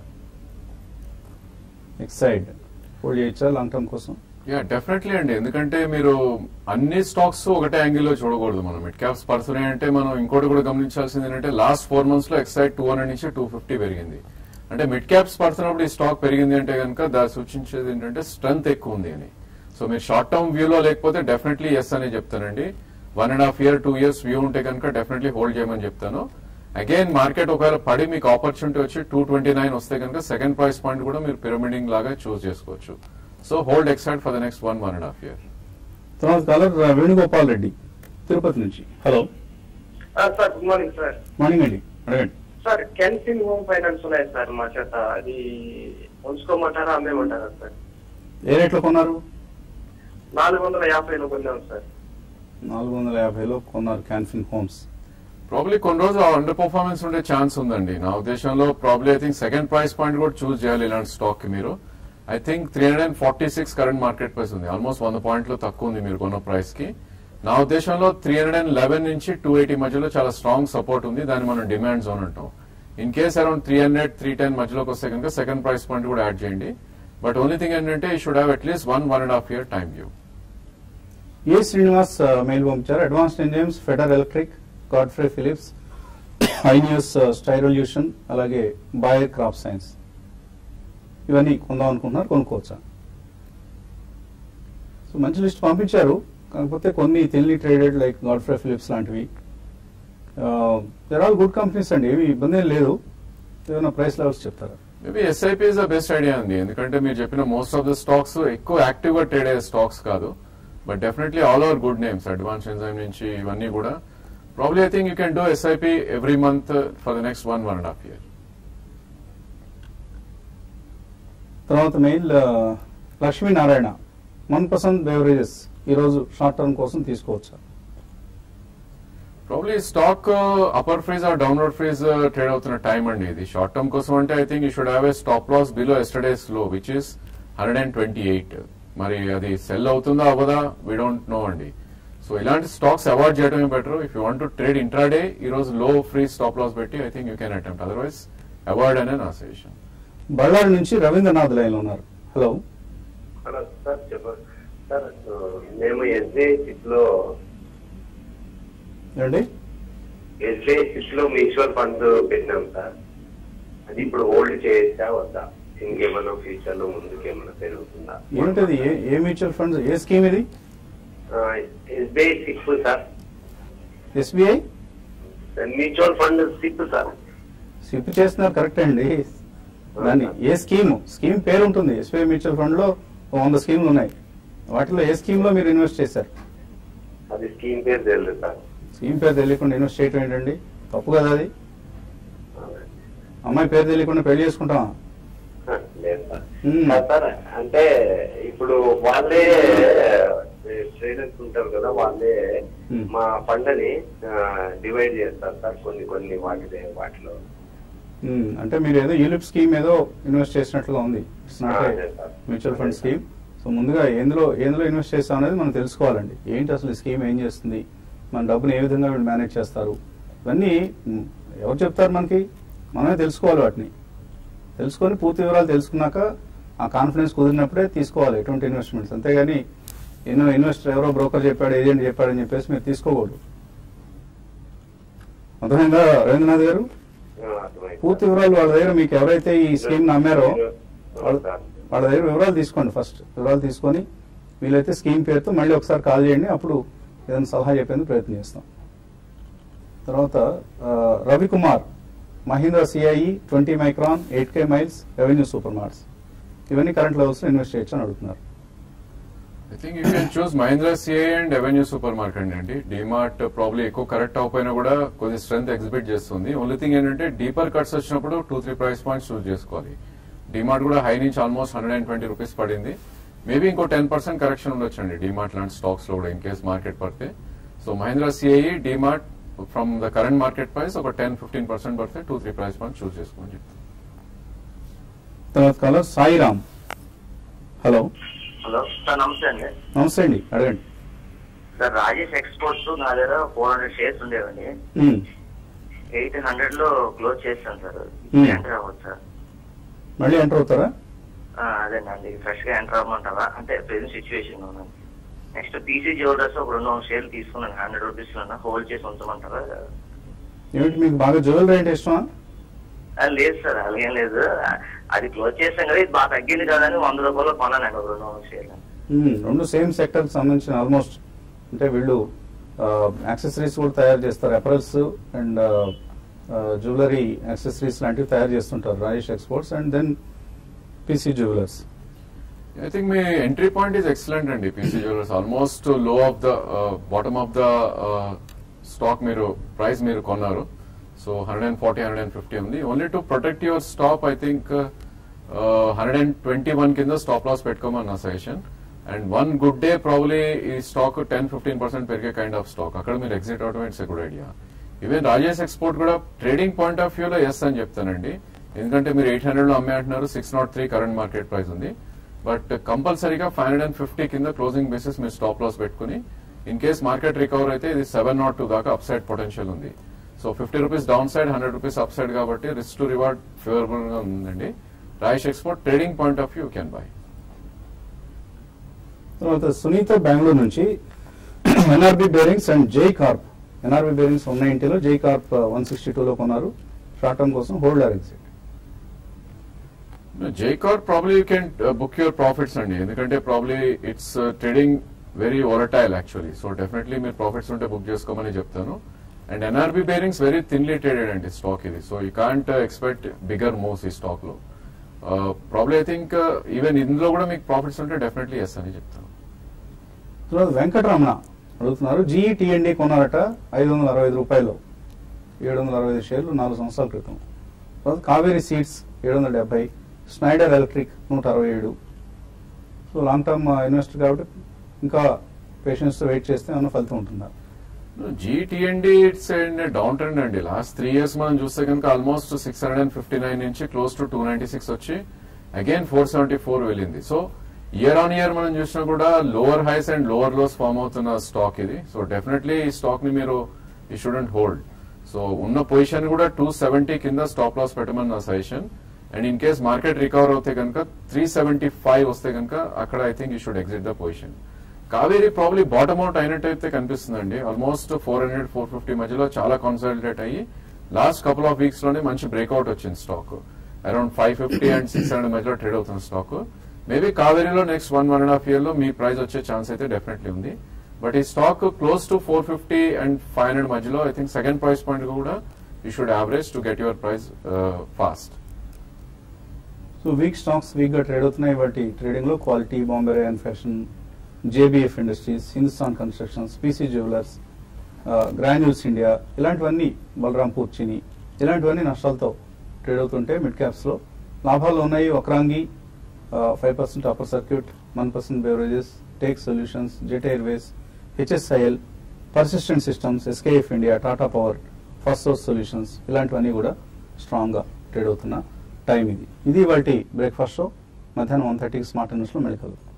ఎక్సైడ్ హోల్డ్ చేయొచ్చా లాంగ్ టర్మ్ కోసం యా డెఫినెట్లీ అండి ఎందుకంటే మీరు అన్ని స్టాక్స్ ఒకటే యాంగిల్ లో చూడకూడదు మనం మిడ్ క్యాప్స్ పడుతున్నాయి అంటే మనం ఇంకోటి కూడా గమనించాల్సింది ఏంటంటే లాస్ట్ ఫోర్ మంత్స్ లో ఎక్సైడ్ టూ హండ్రెడ్ నుంచి టూ ఫిఫ్టీ పెరిగింది అంటే మిడ్ క్యాప్స్ పడుతున్నప్పుడు ఈ స్టాక్ పెరిగింది అంటే కనుక దాన్ని సూచించేది ఏంటంటే స్ట్రెంత్ ఎక్కువ ఉంది అని సో మీరు షార్ట్ టర్మ్ వ్యూలో లేకపోతే డెఫినెట్లీ ఎస్ అని చెప్తానండి one and half year two years view ఉంటే కనుక డెఫినెట్లీ హోల్డ్ చేయమని చెప్తాను అగైన్ మార్కెట్ ఒకవేళ పడి మీకు ఆపర్చునిటీ వచ్చి టూ ట్వంటీ నైన్ వస్తే కనుక సెకండ్ ప్రైస్ పాయింట్ కూడా మీరు పిరమిడింగ్ లాగా చూస్ చేసుకోవచ్చు so hold Exide for the next one one and half year తర్వాత కాలర్ వేణుగోపాల్ రెడ్డి తిరుపతి నుంచి hello sir good morning sir morning అండి అడగండి సార్ కెన్సిన్ హోమ్ ఫైనాన్స్ ఉన్నాయి సార్ మా చేత అది ఉంచుకోమంటారా అమ్మేమంటారా సార్ ఏ రేట్లో కొన్నారు నాలుగు వందల యాభైలో కొన్నాం సార్ నాలుగు వందల యాభైలో కొన్నారు క్యాన్ఫిన్ హోమ్స్ ప్రాబ్లీ కొన్ని రోజులు అండర్ పర్ఫార్మెన్స్ ఉండే ఛాన్స్ ఉందండి నా ఉద్దేశంలో probably I think second price point కూడా చూస్ చేయాలి ఇలాంటి స్టాక్ కి మీరు I think three hundred and forty six current market price ఉంది ఆల్మోస్ట్ వంద పాయింట్లు తక్కువ ఉంది మీరు కొన్న ప్రైస్ కి నా ఉద్దేశంలో త్రీ హండ్రెడ్ అండ్ లెవెన్ నుంచి టూ ఎయిటీ మధ్యలో చాలా స్ట్రాంగ్ సపోర్ట్ ఉంది దాన్ని మనం డిమాండ్ జోన్ అంటాం in case around three hundred three ten మధ్యలోకి వస్తే కనుక సెకండ్ ప్రైస్ పాయింట్ కూడా యాడ్ చేయండి బట్ ఓన్లీ థింగ్ ఏంటంటే ఈ should have at least one one and half year time view ఏ శ్రీనివాస్ మెయిల్ పంపించారు Advanced Enzymes Fedders Electric Godfrey Phillips ఐనియస్ స్టైరల్యూషన్ అలాగే బాయర్ క్రాప్ సైన్స్ ఇవన్నీ కొందాం అనుకుంటున్నారు కొనుక్కోవచ్చా సో మంచి లిస్ట్ పంపించారు కాకపోతే కొన్ని తెలిని ట్రేడెడ్ లైక్ గాడ్ఫ్రే ఫిలిప్స్ లాంటివి దర్ ఆల్ గుడ్ కంపెనీస్ అండి ఏమి ఇబ్బంది ఏం లేదు ఏమైనా ప్రైస్ లెవెల్స్ చెప్తారా maybe SIP is the best idea అండి ఎందుకంటే మీరు చెప్పిన మోస్ట్ ఆఫ్ ద స్టాక్స్ ఎక్కువ యాక్టివ్ గా ట్రేడ్ అయ్యే స్టాక్స్ కాదు but definitely all over good names advance enzyme నుంచి ఇవన్నీ కూడా probably I think you can do SIP every month for the next one one and half year తర్వాత mail Lakshminarayana Manpasand beverages ఈరోజు short term కోసం తీసుకోవచ్చా probably stock upper freeze or downward freeze trade అవుతున్న time అండి ఇది short term కోసం అంటే I think you should have a stop loss below yesterday's లో which is hundred and twenty eight మరి అది సెల్ అవుతుందా అవ్వదా వీ డోంట్ నో అండి సో ఇలాంటి స్టాక్స్ అవాయిడ్ చేయడమే better if you want to trade intraday ఈ రోజు లో ఫ్రీ స్టాప్ లాస్ పెట్టి I think you can attempt otherwise avoid అనే నా సజెషన్ బళ్ళారి నుంచి రవీంద్రనాథ్ లైన్ లో ఉన్నారు హలో హలో సార్ చెప్పండి సార్ మేము ఎస్బీఐ సిప్ లో ఏమండి ఎస్బీఐ సిప్ లో మ్యూచువల్ ఫండ్స్ పెట్టినాం సార్ అది ఇప్పుడు హోల్డ్ చేయొచ్చా వద్దా ఇంకేమన్నా ఫ్యూచర్ లో ముందుకేమన్నా పెరుగుతుందా ఏమిటది ఏ- ఏ మ్యూచువల్ ఫండ్స్ ఏ స్కీమ్ ఇది SBI SIP sir SBI mutual fund SIP sir SIP చేస్తున్నారు కరెక్ట్ అండి దాన్ని ఏ స్కీమ్ స్కీమ్ పేరు ఉంటుంది ఎస్బీఐ మ్యూచువల్ ఫండ్ లో ఓ వంద స్కీమ్లు ఉన్నాయి వాటిలో ఏ స్కీమ్ లో మీరు ఇన్వెస్ట్ చేశారు అది స్కీమ్ పేరు తెలియదు సార్ స్కీమ్ పేరు తెలియకుండా ఇన్వెస్ట్ చేయటం ఏంటండి తప్పు కదా అది అమ్మాయి పేరు తెలియకుండా పెళ్లి చేసుకుంటామా లేదు సార్ మ్మ్. కాదు సార్ అంటే ఇప్పుడు వాళ్ళే ట్రేడర్స్ ఉంటారు కదా వాళ్ళే మ్మ్. మా ఫండ్ని డివైడ్ చేస్తారు సార్ కొన్ని కొన్ని వాటి వాటిలో ఉమ్, అంటే మీరు ఏదో యూలిప్ స్కీమ్ ఏదో ఇన్వెస్ట్ చేసినట్లుగా ఉంది ఇట్స్ నాట్ ఆ, అదే sir. Mutual fund scheme so ముందుగా ఎందులో ఎందులో ఇన్వెస్ట్ చేస్తాం అనేది మనం తెలుసుకోవాలండి ఏంటి అసలు ఈ స్కీమ్ ఏం చేస్తుంది మన డబ్బుని ఏ విధంగా వీళ్ళు మేనేజ్ చేస్తారు ఇవన్నీ ఉమ్, ఎవరు చెప్తారు మనకి మనమే తెలుసుకోవాలి వాటిని తెలుసుకొని పూర్తి వివరాలు తెలుసుకున్నాక ఆ కాన్ఫిడెన్స్ కుదిరినప్పుడే తీసుకోవాలి ఎటువంటి ఇన్వెస్ట్మెంట్స్ అంతేగాని ఎన్నో ఇన్వెస్టర్ ఎవరో బ్రోకర్ చెప్పాడు ఏజెంట్ చెప్పాడని చెప్పేసి మీరు తీసుకోకూడదు అర్థమైందా రవీంద్రనాథ్ గారు ఆ, అర్థమైంది పూర్తి వివరాలు వాళ్ళ దగ్గర మీకు ఎవరైతే ఈ స్కీమ్ నమ్మారో వాళ్ళ సార్. వాళ్ళ దగ్గర వివరాలు తీసుకోండి ఫస్ట్ వివరాలు తీసుకొని వీలైతే స్కీమ్ పేరుతో మళ్ళీ ఒకసారి కాల్ చేయండి అప్పుడు ఏదైనా సలహా చెప్పేందుకు ప్రయత్నం చేస్తాం తర్వాత ఆ, Ravikumar Mahindra CIE twenty micron eight K miles revenue super marts ఇవన్నీ కరెంట్ లెవెల్స్ ఇన్వెస్ట్ చేయొచ్చు అని అడుగుతున్నారు I think you can choose Mahindra CI and avenue super market అండి డిమార్ట్ ప్రాబ్లీ ఎక్కువ కరెక్ట్ అవ్వకపోయినా కూడా కొద్ది స్ట్రెంత్ ఎగ్జిబిట్ చేస్తుంది ఓన్లీ థింగ్ ఏంటంటే డీపర్ కట్స్ వచ్చినప్పుడు two three price points choose చేసుకోవాలి డిమార్ట్ కూడా హై నుంచి almost hundred and twenty rupees పడింది మేబీ ఇంకో టెన్ పర్సెంట్ కరెక్షన్ ఉండొచ్చు అండి డిమార్ట్ లాంటి స్టాక్స్ లో కూడా ఇన్ కేస్ మార్కెట్ పడితే so Mahindra CI DMart from the current market price ఒక టెన్ ఫిఫ్టీన్ పర్సెంట్ పడితే two three price points choose చేసుకోమని చెప్తాను తర్వాత caller Sairam hello hello sir నమస్తే అండి నమస్తే అండి అడగండి సార్ రాజేష్ ఎక్స్పోర్ట్స్ నా దగ్గర ఫోర్ హండ్రెడ్ షేర్స్ ఉండేవండి మ్మ్. ఎయిటీన్ హండ్రెడ్ లో క్లోజ్ చేస్తాను సార్ Hmm. ఎంటర్ అవ్వచ్చు సార్ మళ్ళీ ఎంటర్ అవుతారా ఆ, అదేనండి ఫ్రెష్ గా ఎంటర్ అవ్వమంటారా అంటే ప్రెసెంట్ సిచ్యువేషన్ ఉన్నాను నెక్స్ట్ పీసీ జ్యువెలర్స్ ఒక రెండు వందల షేర్లు తీసుకున్నాను హండ్రెడ్ రూపీస్ లో హోల్డ్ చేసి ఉంచమంటారా ఏమిటి మీకు బాగా జ్యువెలరీ అంటే ఇష్టమా ఆ, లేదు సార్ అలాగేం లేదు అది క్లోజ్ చేస్తాం కదా ఇది బాగా తగ్గింది కదా అని వంద రూపాయలు కొన్నానండి ఒక రెండు వందల షేర్లు మ్మ్. రెండు సేమ్ సెక్టర్ సంబంధించిన ఆల్మోస్ట్ అంటే వీళ్ళు యాక్సెసరీస్ కూడా తయారు చేస్తారు అపరల్స్ అండ్ జ్యువెలరీ యాక్సెసరీస్ లాంటివి తయారు చేస్తుంటారు Rajesh exports and then PC Jewellers I think మీ ఎంట్రీ పాయింట్ ఈస్ ఎక్సలెంట్ అండి PC Jewellers almost low of the bottom of the stock మీరు ప్రైస్ మీరు కొన్నారు so hundred and forty hundred and fifty ఉంది only to protect your stop I think hundred and twenty one కింద stop loss పెట్టుకోమని నా suggestion and one good day probably ఈ stock ten fifteen percent పెరిగే kind of stock అక్కడ మీరు exit అవడం it's good idea even Rajesh export కూడా trading point of వ్యూలో ఎస్ అని చెప్తానండి ఎందుకంటే మీరు ఎయిట్ హండ్రెడ్ లో అమ్మే అంటున్నారు six nought three current market price ఉంది బట్ కంపల్సరీగా ఫైవ్ హండ్రెడ్ అండ్ ఫిఫ్టీ కింద క్లోజింగ్ బేసిస్ మీరు స్టాప్ లాస్ పెట్టుకుని ఇన్ కేస్ మార్కెట్ రికవర్ అయితే ఇది సెవెన్ నాట్ టూ దాకా అప్ సైడ్ పొటెన్షియల్ ఉంది so fifty rupees down side hundred rupees up side కాబట్టి రిస్క్ టు రివార్డ్ ఫేవరబుల్ గా ఉందండి రాయేష్ export trading point of view can buy తర్వాత సునీత బెంగళూరు నుంచి NRB bearings and Jai Corp NRB bearings one నైన్టీలో Jai Corp one sixty టూలో కొన్నారు షార్ట్ టర్మ్ కోసం హోల్డ్ ఆర్ ఎగ్జిట్ జైకార్ probably you can book your profits అండి ఎందుకంటే probably it's trading very volatile actually so definitely మీరు ప్రాఫిట్స్ ఉంటే బుక్ చేసుకోమని చెప్తాను and NRB bearings very thinly traded అండి స్టాక్ ఇది so you can't expect bigger moves ఈ స్టాక్ లో ప్రాబ్లీ ఐ థింక్ ఈవెన్ ఇందులో కూడా మీకు ప్రాఫిట్స్ ఉంటే డెఫినెట్లీ ఎస్ అని చెప్తాను తర్వాత వెంకటరమణ అడుగుతున్నారు జీఈ టీఎండి కొన్నారట ఐదు వందల అరవై ఐదు రూపాయలు ఏడు వందల అరవై ఐదు షేర్లు నాలుగు సంవత్సరాల క్రితం తర్వాత కావేరీ సీడ్స్ ఏడు వందల డెబ్బై స్నైడర్ ఎలక్ట్రిక్ నూట అరవై ఏడు సో లాంగ్ టర్మ్ ఇన్వెస్టర్ కాబట్టి ఇంకా పేషెన్స్ వెయిట్ చేస్తే ఏమైనా ఫలితం ఉంటుందా GTMD it's and down trend అండి లాస్ట్ త్రీ ఇయర్స్ మనం చూస్తే కనుక almost six hundred and fifty nine నుంచి close to two ninety six వచ్చి అగైన్ ఫోర్ సెవెంటీ ఫోర్ వెళ్ళింది సో ఇయర్ ఆన్ ఇయర్ మనం చూసినా కూడా lower highs and lower lows form అవుతున్న స్టాక్ ఇది సో డెఫినెట్లీ ఈ స్టాక్ ని మీరు ఈ షుడెంట్ హోల్డ్ సో ఉన్న పొజిషన్ కూడా టూ సెవెంటీ కింద స్టాప్ లాస్ పెట్టమని నా suggestion and in case market recover అవుతే కనుక త్రీ సెవెంటీ ఫైవ్ వస్తే కనుక అక్కడ I think you should exit the position Kaveri probably bottom out అయినట్టు అయితే కనిపిస్తుందండి almost four hundred four fifty మధ్యలో చాలా కాన్సన్ట్రేట్ అయ్యి లాస్ట్ కపుల్ ఆఫ్ వీక్స్ లోనే మంచి బ్రేక్అవుట్ వచ్చింది stock around five fifty and six hundred మధ్యలో ట్రేడ్ అవుతున్న స్టాక్ మేబీ కావేరీలో next one one and half year లో మీ ప్రైస్ వచ్చే ఛాన్స్ అయితే డెఫినెట్లీ ఉంది బట్ ఈ stock close to four fifty and five hundred మధ్యలో I think second price point కూడా you should average to get your price fast so weak stocks weak గా trade అవుతున్నాయి వాటి ట్రేడింగ్ లో quality Bombay and fashion JBF Industries Hindustan Constructions PC Jewellers Granules India ఇలాంటివన్నీ బలరాంపూర్ చిని ఇలాంటివన్నీ నష్టాలతో trade అవుతుంటే మిడ్ క్యాప్స్ లో లాభాలు ఉన్నాయి Vakrangee five percent upper circuit one percent beverages Take Solutions Jet Airways HSIL Persistent Systems SKF India Tata Power First Source Solutions ఇలాంటివన్నీ కూడా strong గా ట్రేడ్ అవుతున్న టైం ఇది ఇది వాటి బ్రేక్ఫాస్ట్ షో మధ్యాహ్నం వన్ థర్టీకి స్మార్ట్ న్యూస్ లో మళ్ళీ కలుగుతాం